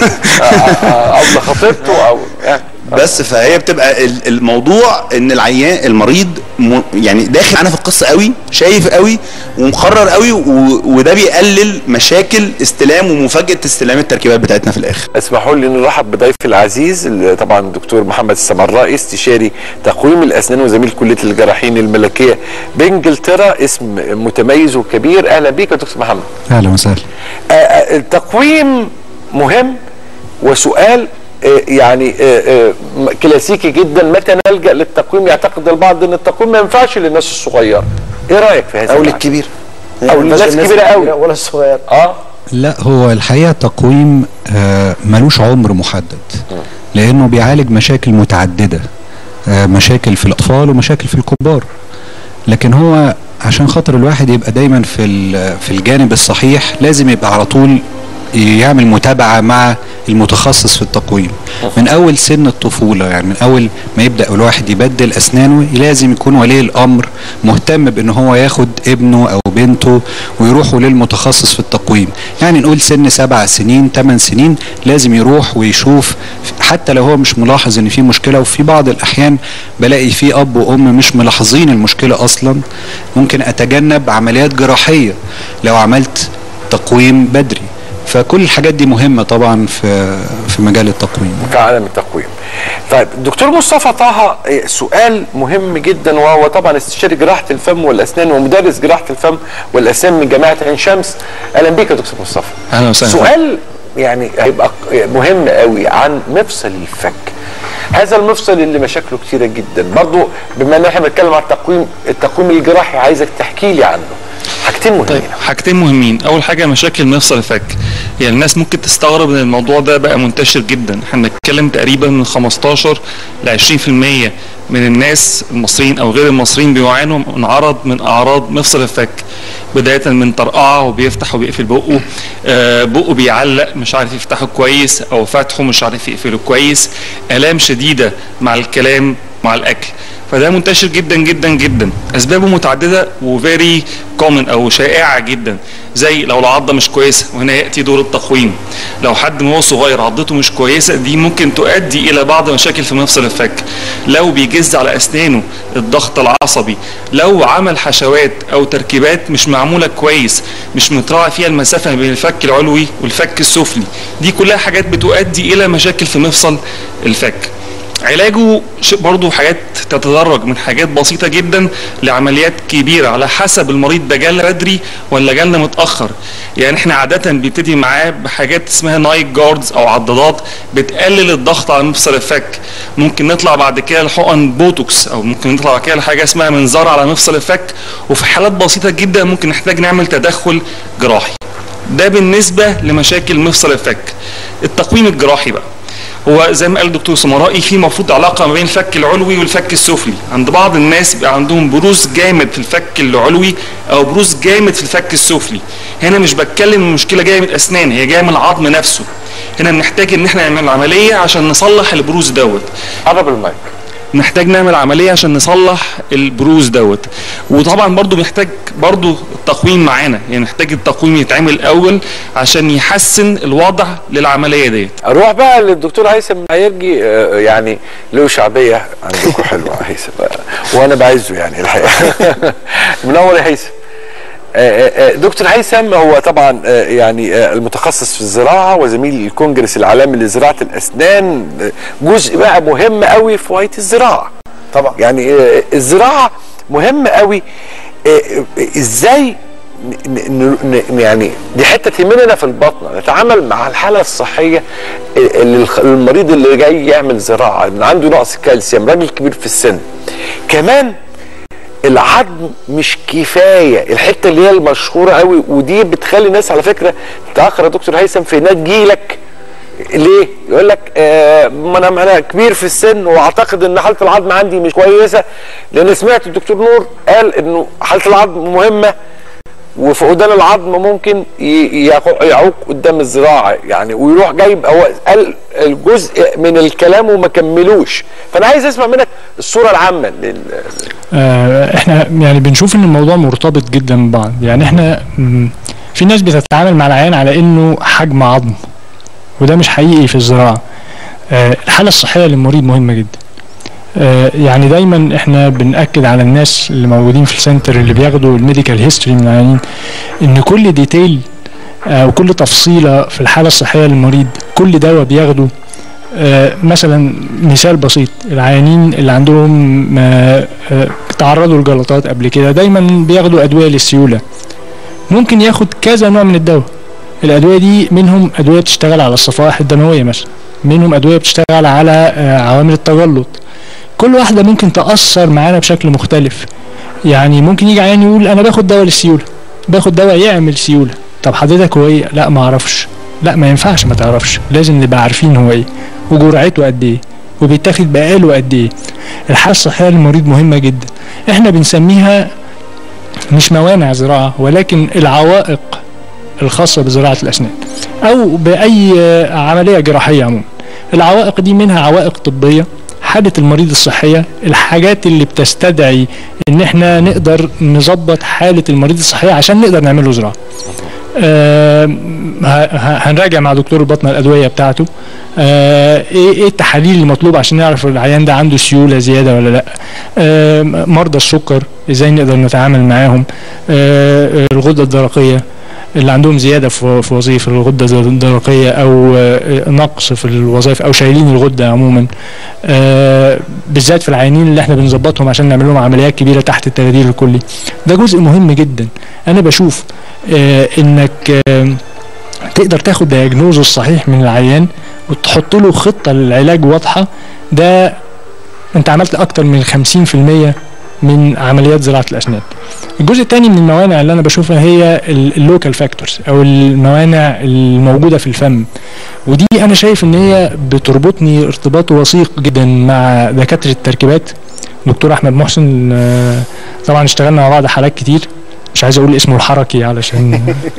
او لخطيبته او يعني بس فهي بتبقى ال- الموضوع ان العيان المريض م- يعني داخل معانا في القصه قوي شايف قوي ومقرر قوي و- وده بيقلل مشاكل استلام ومفاجاه استلام التركيبات بتاعتنا في الاخر اسمحوا لي نرحب بضيفي العزيز اللي طبعا الدكتور محمد السمرائي استشاري تقويم الاسنان وزميل كليه الجراحين الملكيه بانجلترا اسم متميز وكبير اهلا بيك يا دكتور محمد اهلا وسهلا آه، آه، التقويم مهم وسؤال آه، يعني آه، آه، م- كلاسيكي جدا متى نلجا للتقويم يعتقد البعض ان التقويم ما ينفعش للناس الصغيره ايه رايك في هذا او المعنى؟ للكبير او الناس كبيره قوي ولا الصغير اه لا هو الحقيقه تقويم آه، ملوش عمر محدد لانه بيعالج مشاكل متعدده آه، مشاكل في الاطفال ومشاكل في الكبار لكن هو عشان خاطر الواحد يبقى دايما في ال- في الجانب الصحيح لازم يبقى على طول يعمل متابعه مع المتخصص في التقويم من اول سن الطفوله يعني من اول ما يبدا الواحد يبدل اسنانه لازم يكون ولي الامر مهتم بان هو ياخد ابنه او بنته ويروحوا للمتخصص في التقويم يعني نقول سن سبع سنين ثمان سنين لازم يروح ويشوف حتى لو هو مش ملاحظ ان في مشكله وفي بعض الاحيان بلاقي في اب وام مش ملاحظين المشكله اصلا ممكن اتجنب عمليات جراحيه لو عملت تقويم بدري فكل الحاجات دي مهمه طبعا في في مجال التقويم في عالم التقويم طيب دكتور مصطفى طه إيه، سؤال مهم جدا وهو طبعا استشاري جراحه الفم والاسنان ومدرس جراحه الفم والاسنان من جامعه عين شمس اهلا بيك يا دكتور مصطفى اهلا وسهلا سؤال يعني هيبقى مهم قوي عن مفصل الفك هذا المفصل اللي مشاكله كتيره جدا برضو بما ان احنا بنتكلم عن التقويم التقويم الجراحي عايزك تحكي لي عنه حاجتين مهمين طيب حاجتين مهمين اول حاجه مشاكل مفصل الفك يعني الناس ممكن تستغرب ان الموضوع ده بقى منتشر جدا احنا بنتكلم تقريبا من 15 ل 20% من الناس المصريين او غير المصريين بيعانوا من عرض من اعراض مفصل الفك بدايه من طرقعه وبيفتح وبيقفل بقه آه بقه بيعلق مش عارف يفتحه كويس او فتحه مش عارف يقفله كويس الام شديده مع الكلام مع الاكل فده منتشر جدا جدا جدا اسبابه متعدده وفيري كومن او شائعه جدا زي لو العضه مش كويسه وهنا ياتي دور التقويم لو حد من هو صغير عضته مش كويسه دي ممكن تؤدي الى بعض مشاكل في مفصل الفك لو بيجز على اسنانه الضغط العصبي لو عمل حشوات او تركيبات مش معموله كويس مش متراعي فيها المسافه بين الفك العلوي والفك السفلي دي كلها حاجات بتؤدي الى مشاكل في مفصل الفك علاجه شيء برضه حاجات تتدرج من حاجات بسيطة جدا لعمليات كبيرة على حسب المريض ده جالنا بدري ولا جالنا متأخر يعني احنا عادة بنبتدي معاه بحاجات اسمها نايت جاردز او عضادات بتقلل الضغط على مفصل الفك ممكن نطلع بعد كده لحقن بوتوكس او ممكن نطلع بعد كده لحاجة اسمها منظار على مفصل الفك وفي حالات بسيطة جدا ممكن نحتاج نعمل تدخل جراحي ده بالنسبة لمشاكل مفصل الفك التقويم الجراحي بقى هو زي ما قال الدكتور سمرائي في المفروض علاقه ما بين الفك العلوي والفك السفلي عند بعض الناس بيبقى عندهم بروز جامد في الفك العلوي او بروز جامد في الفك السفلي هنا مش بتكلم المشكله جايه من الاسنان هي جايه من العظم نفسه هنا بنحتاج ان احنا نعمل عمليه عشان نصلح البروز دوت قرب المايك نحتاج نعمل عمليه عشان نصلح البروز دوت وطبعا برضو محتاج برضو التقويم معانا يعني محتاج التقويم يتعمل الاول عشان يحسن الوضع للعمليه ديت اروح بقى للدكتور هيثم هيرجي آه، يعني له شعبيه عندكم حلوه هيثم آه، وانا بعزه يعني الحقيقه منور يا هيثم آه، آه، آه، دكتور هيثم هو طبعا آه، يعني آه، المتخصص في الزراعه وزميل الكونجرس العالمي لزراعه الاسنان آه، جزء بقى مهم قوي في وقت الزراعه طبعا يعني آه، الزراعه مهم قوي آه، آه، ازاي ن- ن- ن- يعني دي حته تهمنا في البطنه نتعامل مع الحاله الصحيه اللي الخ- المريض اللي جاي يعمل زراعه اللي عنده نقص كالسيوم راجل كبير في السن كمان العظم مش كفايه الحته اللي هي المشهوره قوي ودي بتخلي الناس على فكره تاخر يا دكتور هيثم في انها تجيلك ليه؟ يقول لك آه ما انا انا كبير في السن واعتقد ان حاله العظم عندي مش كويسه لان سمعت الدكتور نور قال انه حاله العظم مهمه وفقدان العظم ممكن ي- يعوق يعوق قدام الزراعه يعني ويروح جايب هو قال الجزء من الكلام وما كملوش فانا عايز اسمع منك الصوره العامه لل... آه، احنا يعني بنشوف ان الموضوع مرتبط جدا ببعض يعني احنا مم، في ناس بتتعامل مع العيان على انه حجم عظم وده مش حقيقي في الزراعه آه، الحاله الصحيه للمريض مهمه جدا آه، يعني دايما احنا بنأكد على الناس اللي موجودين في السنتر اللي بياخدوا الميديكال هيستوري من العيانين ان كل ديتيل او كل تفصيله في الحاله الصحيه للمريض كل دواء بياخده آه، مثلا مثال بسيط العيانين اللي عندهم آه، آه، تعرضوا لجلطات قبل كده دايما بياخدوا ادويه للسيوله ممكن ياخد كذا نوع من الدواء الادويه دي منهم ادويه بتشتغل على الصفائح الدمويه مثلا منهم ادويه بتشتغل على آه، عوامل التجلط كل واحده ممكن تاثر معانا بشكل مختلف يعني ممكن يجي عيان يقول انا باخد دواء للسيوله باخد دواء يعمل سيوله طب حضرتك هو ايه لا ما اعرفش لا ما ينفعش ما تعرفش لازم نبقى عارفين هو ايه وجرعته قد ايه وبيتاخد بقاله قد ايه الحاله الصحيه للمريض مهمه جدا احنا بنسميها مش موانع زراعه ولكن العوائق الخاصه بزراعه الاسنان او باي عمليه جراحيه عموما العوائق دي منها عوائق طبيه حاله المريض الصحيه الحاجات اللي بتستدعي ان احنا نقدر نظبط حاله المريض الصحيه عشان نقدر نعمل له زراعه آه ه- ه- هنراجع مع دكتور البطنه الادويه بتاعته آه ايه ايه التحاليل المطلوبه عشان نعرف العيان ده عنده سيوله زياده ولا لا آه مرضى السكر ازاي نقدر نتعامل معاهم آه الغده الدرقيه اللي عندهم زياده في في وظيفه الغده الدرقيه او آه، نقص في الوظائف او شايلين الغده عموما آه، بالذات في العيانين اللي احنا بنظبطهم عشان نعمل لهم عمليات كبيره تحت التخدير الكلي ده جزء مهم جدا انا بشوف آه، انك آه، تقدر تاخد دياجنوز الصحيح من العيان وتحط له خطه للعلاج واضحه ده انت عملت اكتر من 50% من عمليات زراعه الاسنان الجزء الثاني من الموانع اللي انا بشوفها هي اللوكال فاكتورز او الموانع الموجوده في الفم ودي انا شايف ان هي بتربطني ارتباط وثيق جدا مع دكاتره التركيبات دكتور احمد محسن آه، طبعا اشتغلنا مع بعض حالات كتير مش عايز اقول اسمه الحركي علشان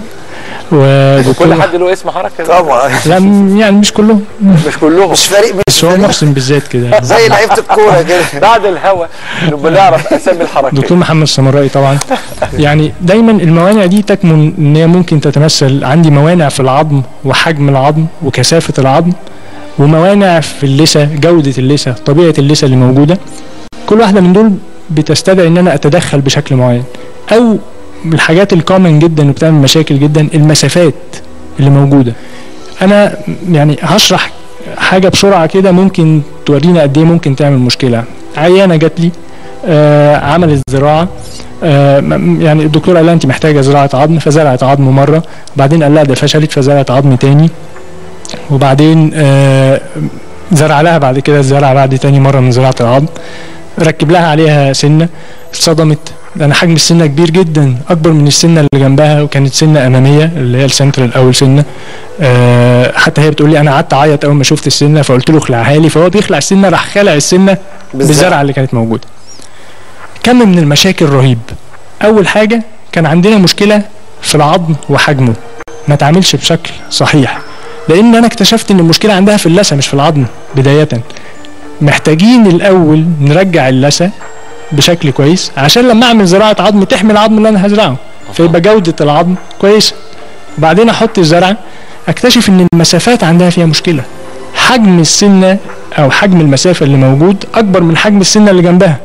ودكتور كل حد له اسم حركه طبعا لا م- يعني مش كلهم مش كلهم مش فريق بس هو محسن بالذات كده زي لعيبه الكوره كده بعد الهوا نبقى نعرف اسامي الحركات دكتور محمد السمرائي طبعا يعني دايما الموانع دي تكمن ان هي ممكن تتمثل عندي موانع في العظم وحجم العظم وكثافه العظم وموانع في اللثه جوده اللثه طبيعه اللثه اللي موجوده كل واحده من دول بتستدعي ان انا اتدخل بشكل معين او من الحاجات الكومن جدا اللي بتعمل مشاكل جدا المسافات اللي موجوده انا يعني هشرح حاجه بسرعه كده ممكن تورينا قد ايه ممكن تعمل مشكله عيانه جات لي آه عملت زراعه آه م- يعني الدكتور قال لها انت محتاجه زراعه عظم فزرعت عظم مره وبعدين قال لها ده فشلت فزرعت عظم تاني وبعدين آه زرع لها بعد كده زرع بعد تاني مره من زراعه العظم ركب لها عليها سنه اتصدمت انا حجم السنه كبير جدا اكبر من السنه اللي جنبها وكانت سنه اماميه اللي هي السنترال اول سنه أه حتى هي بتقول لي انا قعدت اعيط اول ما شفت السنه فقلت له اخلعها لي فهو بيخلع السنه راح خلع السنه بالزرعه اللي كانت موجوده كم من المشاكل رهيب اول حاجه كان عندنا مشكله في العظم وحجمه ما تعاملش بشكل صحيح لان انا اكتشفت ان المشكله عندها في اللثه مش في العظم بدايه محتاجين الاول نرجع اللثه بشكل كويس عشان لما اعمل زراعه عظم تحمي العظم اللي انا هزرعه فيبقى جوده العظم كويسه بعدين احط الزرعه اكتشف ان المسافات عندها فيها مشكله حجم السنه او حجم المسافه اللي موجود اكبر من حجم السنه اللي جنبها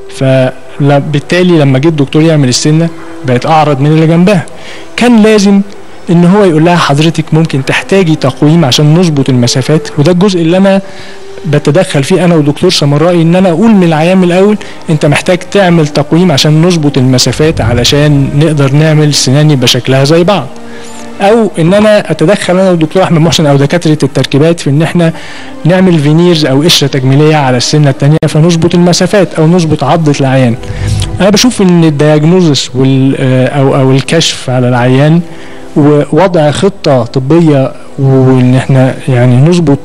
فبالتالي لما جه الدكتور يعمل السنه بقت اعرض من اللي جنبها كان لازم ان هو يقول لها حضرتك ممكن تحتاجي تقويم عشان نظبط المسافات وده الجزء اللي انا بتدخل فيه انا ودكتور سمرائي ان انا اقول من العيان من الاول انت محتاج تعمل تقويم عشان نظبط المسافات علشان نقدر نعمل سنان يبقى شكلها زي بعض او ان انا اتدخل انا والدكتور احمد محسن او دكاتره التركيبات في ان احنا نعمل فينيرز او قشره تجميليه على السنه الثانيه فنظبط المسافات او نظبط عضه العيان انا بشوف ان الدياجنوزس وال او او الكشف على العيان ووضع خطه طبيه وان احنا يعني نظبط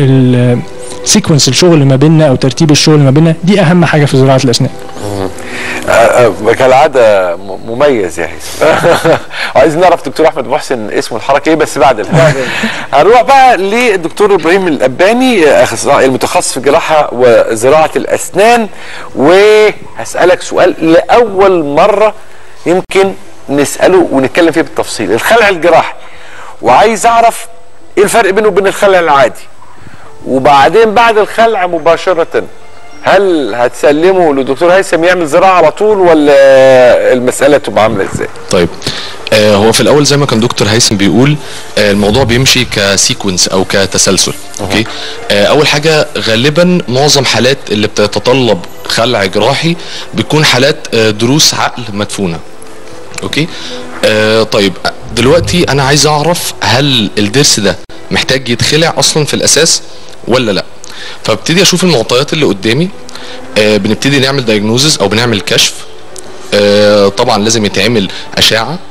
سيكونس الشغل ما بيننا او ترتيب الشغل ما بيننا دي اهم حاجه في زراعه الاسنان آه، آه، كالعاده م- مميز يا هيثم عايزين نعرف دكتور احمد محسن اسمه الحركه ايه بس بعد الهوا هنروح بقى للدكتور ابراهيم الاباني آه، اخصائي المتخصص في جراحه وزراعه الاسنان وهسالك سؤال لاول مره يمكن نساله ونتكلم فيه بالتفصيل الخلع الجراحي وعايز اعرف ايه الفرق بينه وبين الخلع العادي وبعدين بعد الخلع مباشره هل هتسلمه لدكتور هيثم يعمل زراعه على طول ولا المساله تبقى عامله ازاي؟ طيب آه هو في الاول زي ما كان دكتور هيثم بيقول آه الموضوع بيمشي كسيكونس او كتسلسل اوكي آه اول حاجه غالبا معظم حالات اللي بتتطلب خلع جراحي بتكون حالات آه دروس عقل مدفونه اوكي آه طيب دلوقتي انا عايز اعرف هل الضرس ده محتاج يتخلع اصلا في الاساس ولا لا فابتدي اشوف المعطيات اللي قدامي آه بنبتدي نعمل دايجنوزز او بنعمل كشف آه طبعا لازم يتعمل اشعه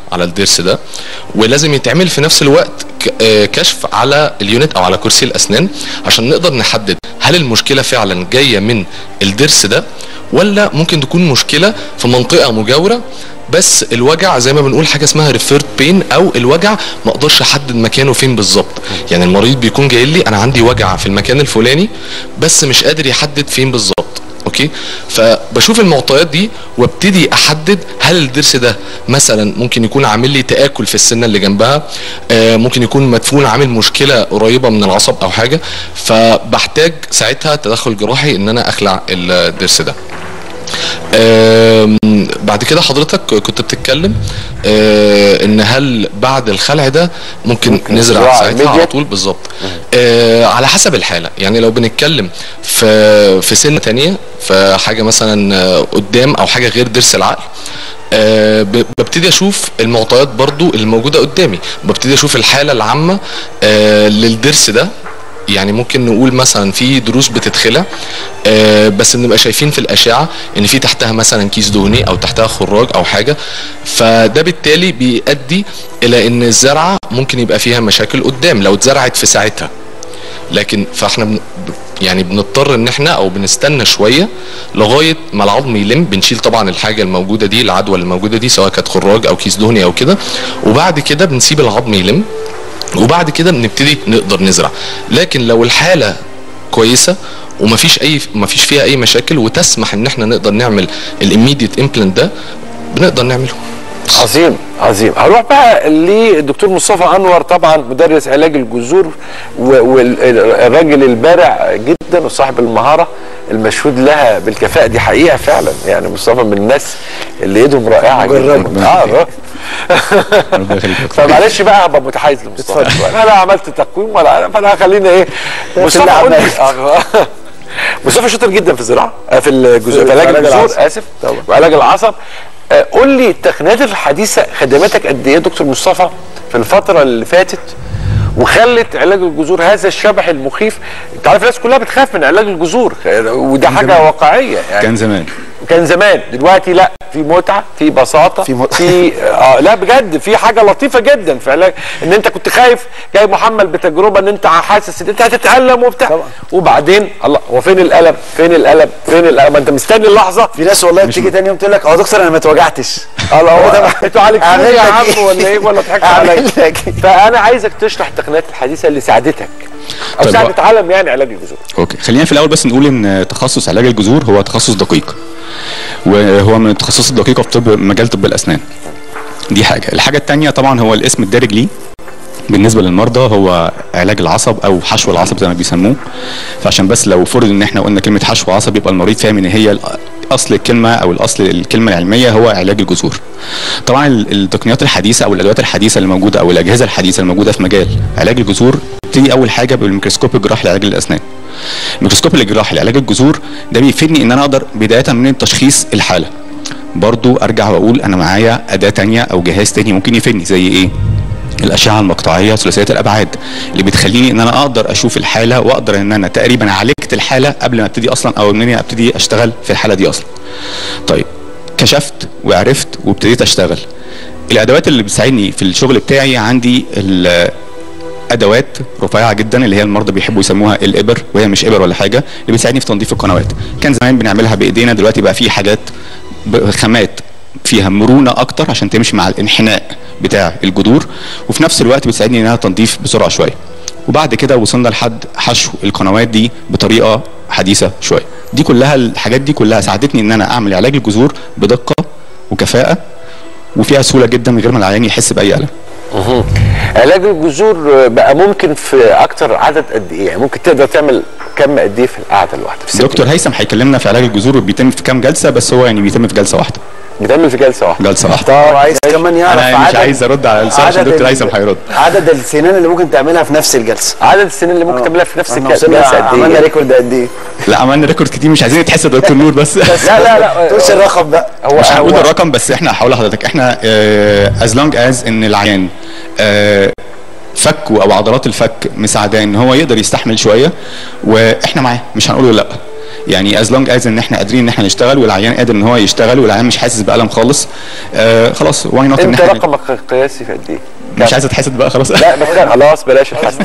على الضرس ده ولازم يتعمل في نفس الوقت ك- آه، كشف على اليونت او على كرسي الاسنان عشان نقدر نحدد هل المشكله فعلا جايه من الضرس ده ولا ممكن تكون مشكله في منطقه مجاوره بس الوجع زي ما بنقول حاجه اسمها ريفيرد بين او الوجع ما اقدرش احدد مكانه فين بالظبط يعني المريض بيكون جاي لي انا عندي وجع في المكان الفلاني بس مش قادر يحدد فين بالظبط اوكي فبشوف المعطيات دي وابتدي احدد هل الضرس ده مثلا ممكن يكون عامل لي تاكل في السنه اللي جنبها آه ممكن يكون مدفون عامل مشكله قريبه من العصب او حاجه فبحتاج ساعتها تدخل جراحي ان انا اخلع الضرس ده آم، بعد كده حضرتك كنت بتتكلم آه، ان هل بعد الخلع ده ممكن, ممكن نزرع زراعة ساعتها على immediate؟ طول بالظبط آه، على حسب الحاله يعني لو بنتكلم في في سن تانية في حاجه مثلا آه، قدام او حاجه غير ضرس العقل آه، ب- ببتدي اشوف المعطيات برضو الموجوده قدامي ببتدي اشوف الحاله العامه آه، للضرس ده يعني ممكن نقول مثلا في دروس بتتخلع آه، بس بنبقى شايفين في الاشعه ان في تحتها مثلا كيس دهني او تحتها خراج او حاجه فده بالتالي بيؤدي الى ان الزرعه ممكن يبقى فيها مشاكل قدام لو اتزرعت في ساعتها لكن فاحنا بن يعني بنضطر ان احنا او بنستنى شويه لغايه ما العظم يلم بنشيل طبعا الحاجه الموجوده دي العدوى اللي موجوده دي سواء كانت خراج او كيس دهني او كده وبعد كده بنسيب العظم يلم وبعد كده بنبتدي نقدر نزرع لكن لو الحاله كويسه ومفيش اي مفيش فيها اي مشاكل وتسمح ان احنا نقدر نعمل الاميديت امبلانت ده بنقدر نعمله عظيم عظيم هروح بقى للدكتور مصطفى انور طبعا مدرس علاج الجذور والراجل البارع جدا وصاحب المهاره المشهود لها بالكفاءه دي حقيقه فعلا يعني مصطفى من الناس اللي ايدهم رائعه جدا اه فمعلش بقى هبقى متحيز لمصطفى شوية. انا لا عملت تقويم ولا فانا خلينا ايه مصطفى قول لي آه. مصطفى شاطر جدا في الزراعه آه، في الجزء في علاج الجذور اسف وعلاج العصب آه، قول لي التقنيات الحديثه خدمتك قد ايه يا دكتور مصطفى في الفتره اللي فاتت وخلت علاج الجذور هذا الشبح المخيف انت عارف الناس كلها بتخاف من علاج الجذور وده حاجه زمان. واقعيه يعني كان زمان كان زمان دلوقتي لا في متعه في بساطه في, مت... في آه لا بجد في حاجه لطيفه جدا في علاج ان انت كنت خايف جاي محمل بتجربه ان انت حاسس ان انت هتتالم وبتاع طبعا. وبعدين الله هو فين الالم فين الالم فين الالم ما انت مستني اللحظه في ناس والله بتيجي تاني يوم تقول لك اه دكتور انا ما اتوجعتش الله هو ده انتوا عالجتوني أعمل يا لك عم إيه؟ ولا ايه ولا ضحكت أعمل عليا لك فانا عايزك تشرح التقنيات الحديثه اللي ساعدتك او طيب، ساعدت عالم يعني علاج الجذور اوكي خلينا في الاول بس نقول ان تخصص علاج الجذور هو تخصص دقيق وهو من التخصصات الدقيقه في طب مجال طب الاسنان دي حاجه الحاجه الثانيه طبعا هو الاسم الدارج ليه بالنسبه للمرضى هو علاج العصب او حشو العصب زي ما بيسموه فعشان بس لو فرض ان احنا قلنا كلمه حشو عصب يبقى المريض فاهم ان هي اصل الكلمه او الاصل الكلمه العلميه هو علاج الجذور طبعا ال- التقنيات الحديثه او الادوات الحديثه اللي موجوده او الاجهزه الحديثه اللي موجوده في مجال علاج الجذور تبتدي اول حاجه بالميكروسكوب الجراحي لعلاج الاسنان الميكروسكوب الجراحي لعلاج الجذور ده بيفيدني ان انا اقدر بدايه من تشخيص الحاله برضو ارجع واقول انا معايا اداه تانية او جهاز تاني ممكن يفيدني زي ايه الاشعه المقطعيه ثلاثيه الابعاد اللي بتخليني ان انا اقدر اشوف الحاله واقدر ان انا تقريبا عالجت الحاله قبل ما ابتدي اصلا او ان انا ابتدي اشتغل في الحاله دي اصلا طيب كشفت وعرفت وابتديت اشتغل الادوات اللي بتساعدني في الشغل بتاعي عندي ال- ادوات رفيعه جدا اللي هي المرضى بيحبوا يسموها الابر وهي مش ابر ولا حاجه اللي بتساعدني في تنظيف القنوات كان زمان بنعملها بايدينا دلوقتي بقى في حاجات خامات فيها مرونه اكتر عشان تمشي مع الانحناء بتاع الجذور وفي نفس الوقت بتساعدني انها تنظيف بسرعه شويه وبعد كده وصلنا لحد حشو القنوات دي بطريقه حديثه شويه دي كلها الحاجات دي كلها ساعدتني ان انا اعمل علاج الجذور بدقه وكفاءه وفيها سهوله جدا من غير ما العيان يحس باي الم مهم. علاج الجذور بقى ممكن في اكتر عدد قد ايه يعني ممكن تقدر تعمل كم قد ايه في القعده الواحده في ست دكتور هيثم هيكلمنا في علاج الجذور بيتم في كام جلسه بس هو يعني بيتم في جلسه واحده بيتعمل في جلسه واحده جلسه واحده طب عايز كمان يعرف انا مش عدد- عايز ارد على السؤال عشان عدد دكتور ال- هيثم هيرد عدد السنان اللي ممكن تعملها في نفس الجلسه عدد السنين اللي ممكن تعملها في نفس احنا الجلسة وصلنا قد ايه عملنا يعني؟ ريكورد قد ايه لا عملنا ريكورد كتير مش عايزين تحس يا دكتور نور بس لا لا لا تقولش الرقم بقى هو مش هنقول هو- الرقم بس احنا هقول لحضرتك احنا از لونج از ان العيان آه، فكه او عضلات الفك مساعداه ان هو يقدر يستحمل شويه واحنا معاه مش هنقول له لا يعني از لونج از ان احنا قادرين ان احنا نشتغل والعيان قادر ان هو يشتغل والعيان مش حاسس بالم خالص آه خلاص واي نوت ان انت احنا رقمك القياسي في قد ايه؟ مش عايز اتحسد بقى خلاص لا بس خلاص بلاش الحسد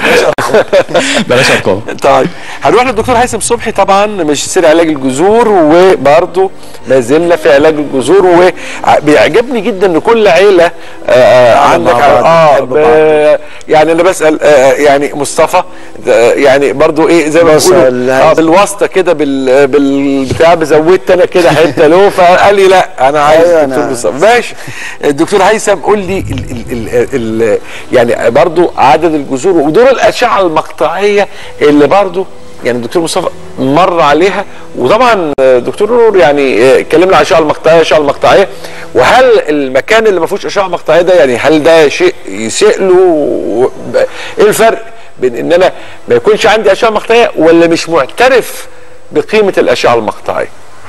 بلاش ارقام طيب هنروح للدكتور هيثم صبحي طبعا ماجستير علاج الجذور وبرضه ما زلنا في علاج الجذور وبيعجبني جدا ان كل عيله آه، آه، عندك مع بعض، اه بنحب ب- يعني انا بسال آه، يعني مصطفى آه، يعني برضه ايه زي ما بص، بيقولوا ال- اه بالواسطه كده بال بالبتاع زودت انا كده حته له فقال لي لا انا عايز أيوة، الدكتور أنا- مصطفى ماشي الدكتور هيثم قول لي ال ال ال ال يعني برضو عدد الجذور ودور الاشعه المقطعيه اللي برضو يعني الدكتور مصطفى مر عليها وطبعا دكتور نور يعني اتكلمنا عن الاشعه المقطعيه الاشعه المقطعيه وهل المكان اللي ما فيهوش اشعه مقطعيه ده يعني هل ده شيء يسيء له و- ايه الفرق بين ان انا ما يكونش عندي اشعه مقطعيه ولا مش معترف بقيمه الاشعه المقطعيه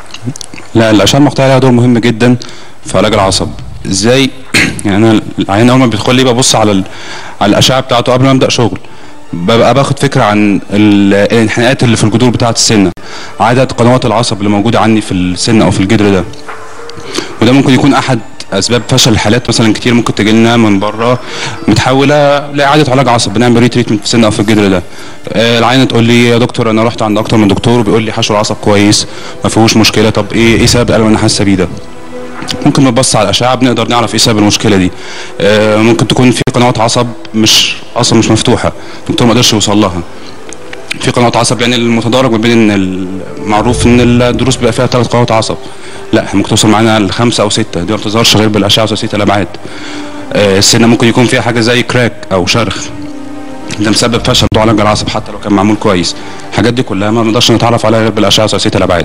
لا الاشعه المقطعيه لها دور مهم جدا في علاج العصب ازاي يعني انا العيان اول ما بيدخل لي ببص على ال... على الاشعه بتاعته قبل ما ابدا شغل ببقى باخد فكره عن ال- الانحناءات اللي في الجذور بتاعه السنه عدد قنوات العصب اللي موجوده عندي في السن او في الجدر ده وده ممكن يكون احد اسباب فشل الحالات مثلا كتير ممكن تجي لنا من بره متحوله لاعاده علاج عصب بنعمل ري تريتمنت في السن او في الجدر ده آه، العينه تقول لي يا دكتور انا رحت عند اكتر من دكتور وبيقول لي حشو العصب كويس ما فيهوش مشكله طب ايه ايه سبب الالم اللي انا حاسه بيه ده ممكن نبص على الاشعه بنقدر نعرف ايه سبب المشكله دي آه، ممكن تكون في قنوات عصب مش اصلا مش مفتوحه الدكتور ما قدرش يوصل لها في قنوات عصب يعني المتدرج ما بين ان المعروف ان الدروس بيبقى فيها ثلاث قنوات عصب لا ممكن توصل معانا لخمسه او سته دي ما بتظهرش غير بالاشعه ثلاثيه الابعاد آه، السنه ممكن يكون فيها حاجه زي كراك او شرخ ده مسبب فشل موضوع علاج العصب حتى لو كان معمول كويس الحاجات دي كلها ما بنقدرش نتعرف عليها غير بالاشعه ثلاثيه الابعاد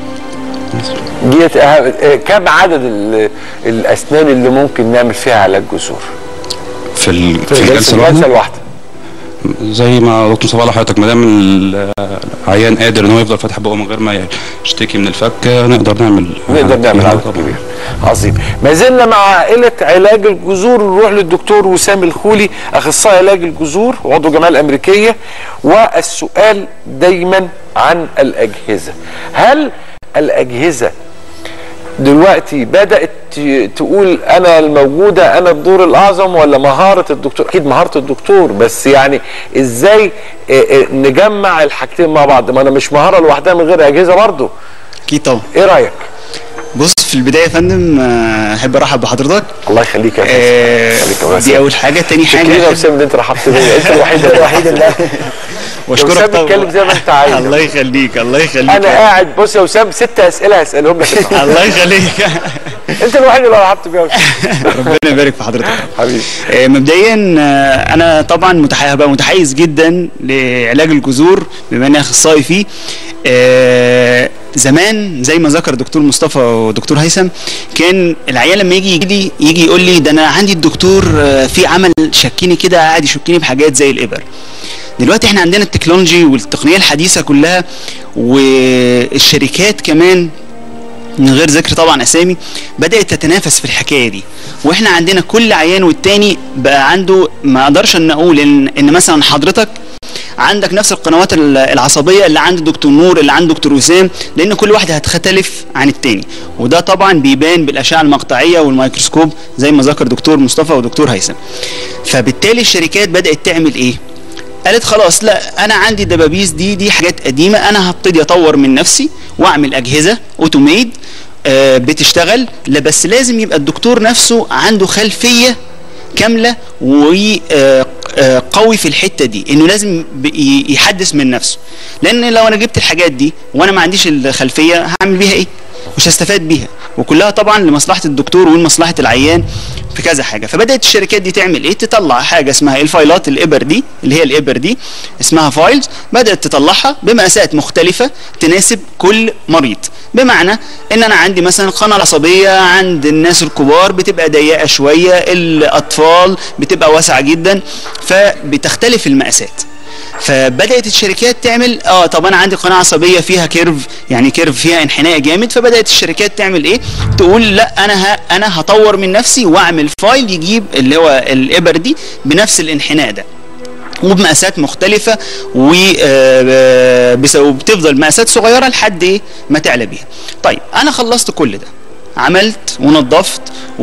ديت أهم- آه، كم عدد ال- الاسنان اللي ممكن نعمل فيها علاج جذور في ال- في في الجلسه الجلسه الواحده الواحده زي ما دكتور مصطفى قال لحضرتك ما دام العيان قادر ان هو يفضل فاتح بقه من غير ما يشتكي من الفك نقدر نعمل نقدر نعمل عدد كبير عظيم ما زلنا مع عائله علاج الجذور نروح للدكتور وسام الخولي اخصائي علاج الجذور وعضو الجمعيه الامريكيه والسؤال دايما عن الاجهزه هل الاجهزه دلوقتي بدات ت- تقول انا الموجوده انا الدور الاعظم ولا مهاره الدكتور اكيد مهاره الدكتور بس يعني ازاي آه، آه، نجمع الحاجتين مع بعض ما انا مش مهاره لوحدها من غير اجهزه برضه اكيد طبعا ايه رايك بص في البدايه يا فندم آه، احب ارحب بحضرتك الله يخليك يا آه يخليك يا دي اول حاجه تاني شكرا حاجه يا وسام ان انت رحبت بيا انت الوحيد الوحيد اللي واشكرك وسام طبعا اتكلم زي ما انت عايز الله يخليك الله يخليك انا قاعد بص يا وسام ست اسئله هسالهم لك النهاردة. الله يخليك انت الوحيد اللي رحبت بيا يا وسام. ربنا يبارك في حضرتك حبيبي آه، مبدئيا آه، انا طبعا متح- هبقى متحيز جدا لعلاج الجذور بما اني اخصائي فيه آه، زمان زي ما ذكر دكتور مصطفى ودكتور هيثم كان العيان لما يجي يجي يجي يقول لي ده انا عندي الدكتور آه، في عمل شكيني كده قاعد يشكني بحاجات زي الابر دلوقتي احنا عندنا التكنولوجي والتقنيه الحديثه كلها والشركات كمان من غير ذكر طبعا اسامي بدات تتنافس في الحكايه دي واحنا عندنا كل عيان والتاني بقى عنده ما اقدرش ان اقول ان ان مثلا حضرتك عندك نفس القنوات ال- العصبيه اللي عند دكتور نور اللي عند دكتور وسام لان كل واحده هتختلف عن التاني وده طبعا بيبان بالاشعه المقطعيه والميكروسكوب زي ما ذكر دكتور مصطفى ودكتور هيثم فبالتالي الشركات بدات تعمل ايه قالت خلاص لا انا عندي الدبابيس دي دي حاجات قديمه انا هبتدي اطور من نفسي واعمل اجهزه اوتوميد آه بتشتغل لا بس لازم يبقى الدكتور نفسه عنده خلفيه كامله وقوي في الحته دي انه لازم ب- ي- يحدث من نفسه لان لو انا جبت الحاجات دي وانا ما عنديش الخلفيه هعمل بيها ايه مش هستفاد بيها وكلها طبعا لمصلحه الدكتور ولمصلحه العيان في كذا حاجه فبدات الشركات دي تعمل ايه تطلع حاجه اسمها الفايلات الابر دي اللي هي الابر دي اسمها فايلز بدات تطلعها بمقاسات مختلفه تناسب كل مريض بمعنى ان انا عندي مثلا القناه العصبيه عند الناس الكبار بتبقى ضيقه شويه الاطفال بتبقى واسعه جدا فبتختلف المقاسات فبدات الشركات تعمل اه طب انا عندي قناه عصبيه فيها كيرف يعني كيرف فيها انحناء جامد فبدات الشركات تعمل ايه تقول لا انا ه... انا هطور من نفسي واعمل فايل يجيب اللي هو الابر دي بنفس الانحناء ده وبمقاسات مختلفة وبتفضل مقاسات صغيرة لحد ايه ما تعلى بيها طيب انا خلصت كل ده عملت ونظفت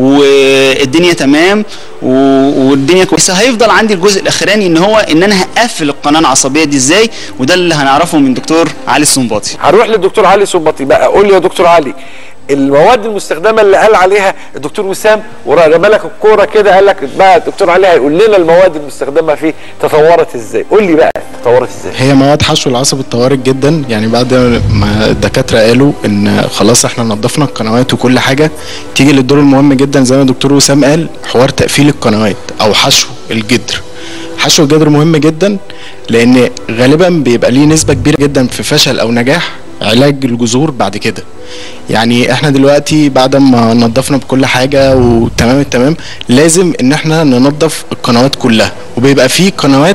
والدنيا تمام و- والدنيا كويسه هيفضل عندي الجزء الاخراني ان هو ان انا هقفل القناه العصبيه دي ازاي وده اللي هنعرفه من دكتور علي السنباطي هنروح للدكتور علي سبطي بقى قول لي يا دكتور علي المواد المستخدمه اللي قال عليها الدكتور وسام ورمى لك الكوره كده قال لك بقى الدكتور علي هيقول لنا المواد المستخدمه فيه تطورت ازاي قول لي بقى تطورت ازاي هي مواد حشو العصب اتطورت جدا يعني بعد ما الدكاتره قالوا ان خلاص احنا نظفنا القنوات وكل حاجه تيجي للدور المهم جدا زي ما الدكتور وسام قال حوار تقفيل القنوات او حشو الجدر حشو الجدر مهم جدا لان غالبا بيبقى ليه نسبه كبيره جدا في فشل او نجاح علاج الجذور بعد كده يعني احنا دلوقتي بعد ما نظفنا بكل حاجه وتمام التمام لازم ان احنا ننظف القنوات كلها وبيبقى فيه قنوات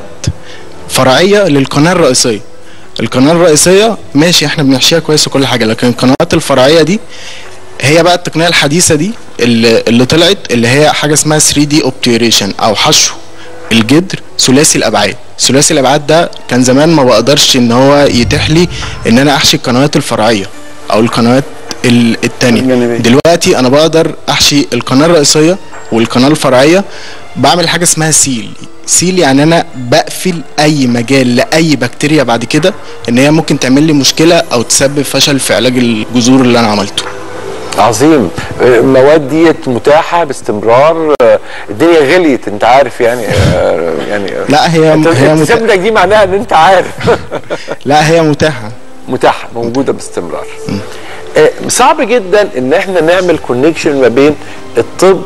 فرعيه للقناه الرئيسيه القناه الرئيسيه ماشي احنا بنحشيها كويس وكل حاجه لكن القنوات الفرعيه دي هي بقى التقنيه الحديثه دي اللي, اللي طلعت اللي هي حاجه اسمها 3 دي اوبتيوريشن او حشو الجدر ثلاثي الابعاد ثلاثي الابعاد ده كان زمان ما بقدرش ان هو يتيح لي ان انا احشي القنوات الفرعيه او القنوات ال- التانية دلوقتي انا بقدر احشي القناه الرئيسيه والقناه الفرعيه بعمل حاجه اسمها سيل سيل يعني انا بقفل اي مجال لاي بكتيريا بعد كده ان هي ممكن تعمل لي مشكله او تسبب فشل في علاج الجذور اللي انا عملته عظيم آه، المواد ديت متاحه باستمرار آه، الدنيا غليت انت عارف يعني آه، يعني لا هي انت هي مت- ابتسامتك دي معناها ان انت عارف لا هي متاحه متاحه موجوده باستمرار آه، صعب جدا ان احنا نعمل كونكشن ما بين الطب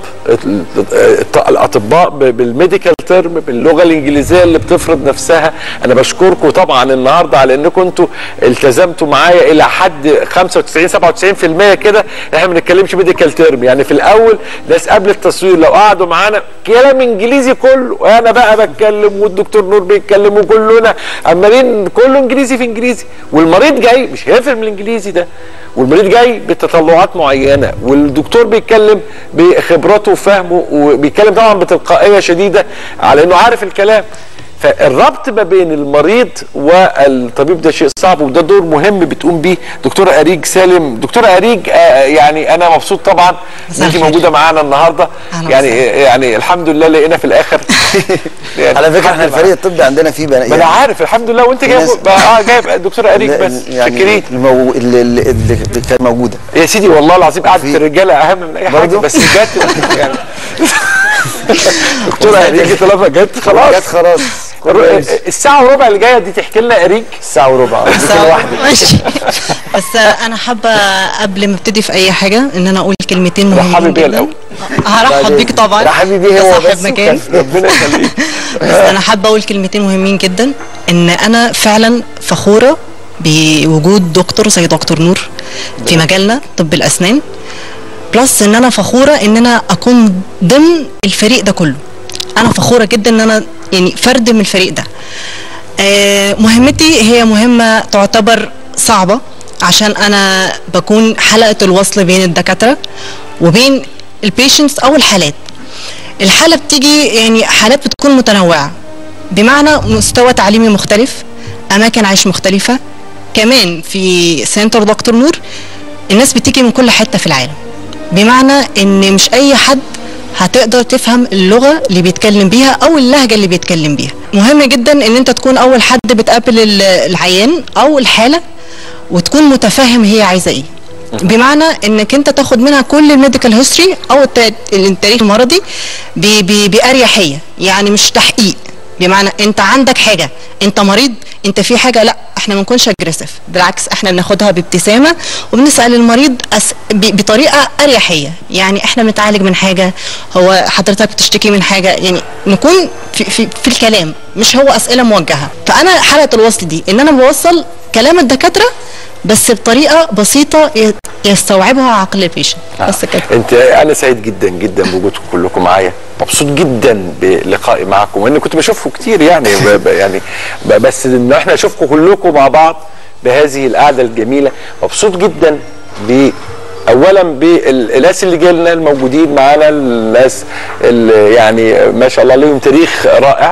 الط- الاطباء ب- بالميديكال تيرم باللغه الانجليزيه اللي بتفرض نفسها انا بشكركم طبعا النهارده على انكم انتوا التزمتوا معايا الى حد 95 97% كده احنا ما بنتكلمش ميديكال تيرم يعني في الاول ناس قبل التصوير لو قعدوا معانا كلام انجليزي كله انا بقى بتكلم والدكتور نور بيتكلم وكلنا عمالين كله انجليزي في انجليزي والمريض جاي مش هيفهم الانجليزي ده والمريض جاي بتطلعات معينه والدكتور بيتكلم بخبراته وفهمه وبيتكلم طبعا بتلقائيه شديده على انه عارف الكلام فالربط ما بين المريض والطبيب ده شيء صعب وده دور مهم بتقوم بيه دكتوره اريج سالم دكتوره اريج آه، يعني انا مبسوط طبعا ان انت موجوده معانا النهارده يعني يعني الحمد لله لقينا في الاخر يعني على فكره احنا حد الفريق الطبي عندنا فيه بنات ما انا عارف الحمد لله وانت جايب اه جايب الدكتوره اريج بس يعني شاكرين المو... اللي, اللي, اللي كانت موجوده يا سيدي والله العظيم قعدة الرجاله اهم من اي حاجه برضو؟ بس جت يعني دكتوره اريج طالما جت خلاص جت خلاص الساعه وربع اللي جايه دي تحكي لنا اريج الساعه وربع ماشي بس انا حابه قبل ما ابتدي في اي حاجه ان انا اقول كلمتين مهمين رحبي بيا جدا. الاول هرحب بيك طبعا رحبي بيه هو كصاحب بس مكان وكان- ربنا يخليك بس انا حابه اقول كلمتين مهمين جدا ان انا فعلا فخوره بوجود دكتور زي دكتور نور في مجالنا طب الاسنان بلس ان انا فخوره ان انا اكون ضمن الفريق ده كله انا فخوره جدا ان انا يعني فرد من الفريق ده آه، مهمتي هي مهمه تعتبر صعبه عشان انا بكون حلقه الوصل بين الدكاتره وبين البيشنتس او الحالات الحاله بتيجي يعني حالات بتكون متنوعه بمعنى مستوى تعليمي مختلف اماكن عيش مختلفه كمان في سنتر دكتور نور الناس بتيجي من كل حته في العالم بمعنى ان مش اي حد هتقدر تفهم اللغه اللي بيتكلم بيها او اللهجه اللي بيتكلم بيها مهم جدا ان انت تكون اول حد بتقابل ال- العيان او الحاله وتكون متفاهم هي عايزه ايه بمعنى انك انت تاخد منها كل الميديكال هيستوري او الت- التاريخ المرضي ب- ب- باريحيه يعني مش تحقيق بمعنى انت عندك حاجه انت مريض انت في حاجه لا احنا ما نكونش اجريسيف بالعكس احنا بناخدها بابتسامه وبنسال المريض أس... ب... بطريقه اريحيه يعني احنا بنتعالج من حاجه هو حضرتك بتشتكي من حاجه يعني نكون في, في, في الكلام مش هو اسئله موجهه فانا حلقه الوصل دي ان انا بوصل كلام الدكاتره بس بطريقه بسيطه ي- يستوعبها عقل البيشنت بس كده انت انا سعيد جدا جدا بوجودكم كلكم معايا مبسوط جدا بلقائي معكم وان كنت بشوفكم كتير يعني ب ب يعني ب بس ان احنا نشوفكم كلكم مع بعض بهذه القعده الجميله مبسوط جدا ب اولا بالناس اللي جاي لنا الموجودين معانا الناس اللي يعني ما شاء الله لهم تاريخ رائع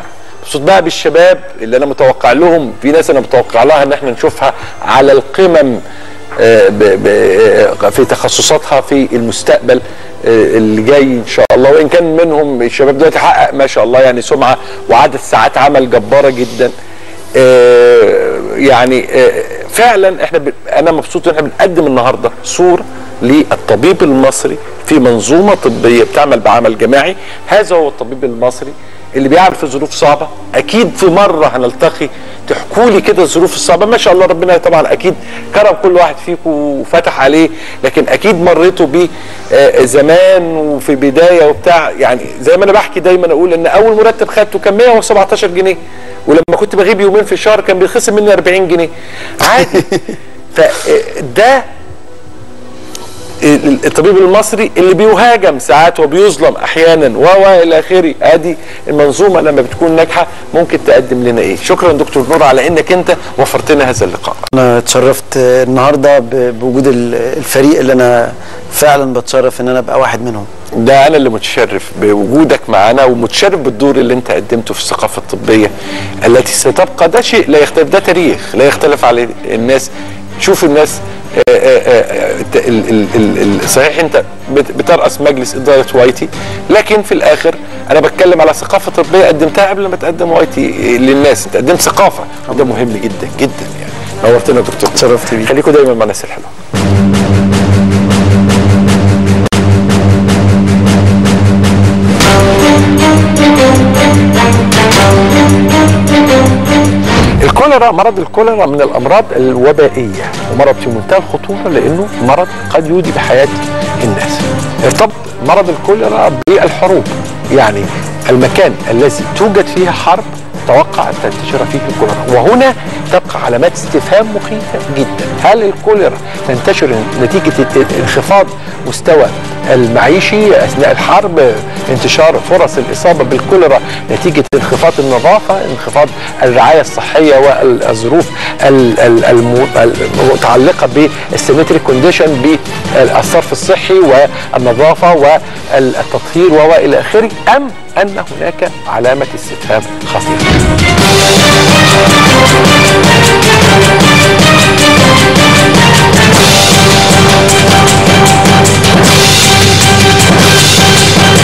مبسوط بقى بالشباب اللي انا متوقع لهم في ناس انا متوقع لها ان احنا نشوفها على القمم آه، ب- ب- آه، في تخصصاتها في المستقبل آه، اللي جاي ان شاء الله وان كان منهم الشباب دلوقتي حقق ما شاء الله يعني سمعه وعدد ساعات عمل جباره جدا آه، يعني آه، فعلا احنا ب... انا مبسوط ان احنا بنقدم النهارده صوره للطبيب المصري في منظومه طبيه بتعمل بعمل جماعي هذا هو الطبيب المصري اللي بيعمل في ظروف صعبه اكيد في مره هنلتقي تحكوا لي كده الظروف الصعبه ما شاء الله ربنا طبعا اكيد كرم كل واحد فيكم وفتح عليه لكن اكيد مريتوا بيه آه، زمان وفي بدايه وبتاع يعني زي ما انا بحكي دايما اقول ان اول مرتب خدته كان 117 جنيه ولما كنت بغيب يومين في الشهر كان بيتخصم مني 40 جنيه عادي فده الطبيب المصري اللي بيهاجم ساعات وبيظلم احيانا و و الى اخره ادي المنظومه لما بتكون ناجحه ممكن تقدم لنا ايه شكرا دكتور نور على انك انت وفرت لنا هذا اللقاء انا اتشرفت النهارده ب- بوجود ال- الفريق اللي انا فعلا بتشرف ان انا ابقى واحد منهم ده انا اللي متشرف بوجودك معنا ومتشرف بالدور اللي انت قدمته في الثقافه الطبيه التي ستبقى ده شيء لا يختلف ده تاريخ لا يختلف عليه الناس شوف الناس آه، آه، آه، الت- ال- ال- ال- ال- صحيح انت بت- بترأس مجلس اداره وايتي لكن في الاخر انا بتكلم على ثقافه طبيه قدمتها قبل ما تقدم وايتي للناس انت قدمت ثقافه وده مهم جدا جدا يعني نورتنا يا دكتور اتشرفت بيك خليكم دايما مع الناس الحلوه الكوليرا مرض الكوليرا من الامراض الوبائيه ومرض في منتهى الخطوره لانه مرض قد يودي بحياه الناس ارتبط مرض الكوليرا بالحروب يعني المكان الذي توجد فيه حرب توقع ان تنتشر فيه الكوليرا وهنا تبقى علامات استفهام مخيفه جدا هل الكوليرا تنتشر نتيجه انخفاض مستوى المعيشي اثناء الحرب انتشار فرص الاصابه بالكوليرا نتيجه انخفاض النظافه انخفاض الرعايه الصحيه والظروف ال- ال- الم- المتعلقه بالسيمتري كونديشن بالصرف الصحي والنظافه والتطهير والى اخره ام ان هناك علامه استفهام خطيره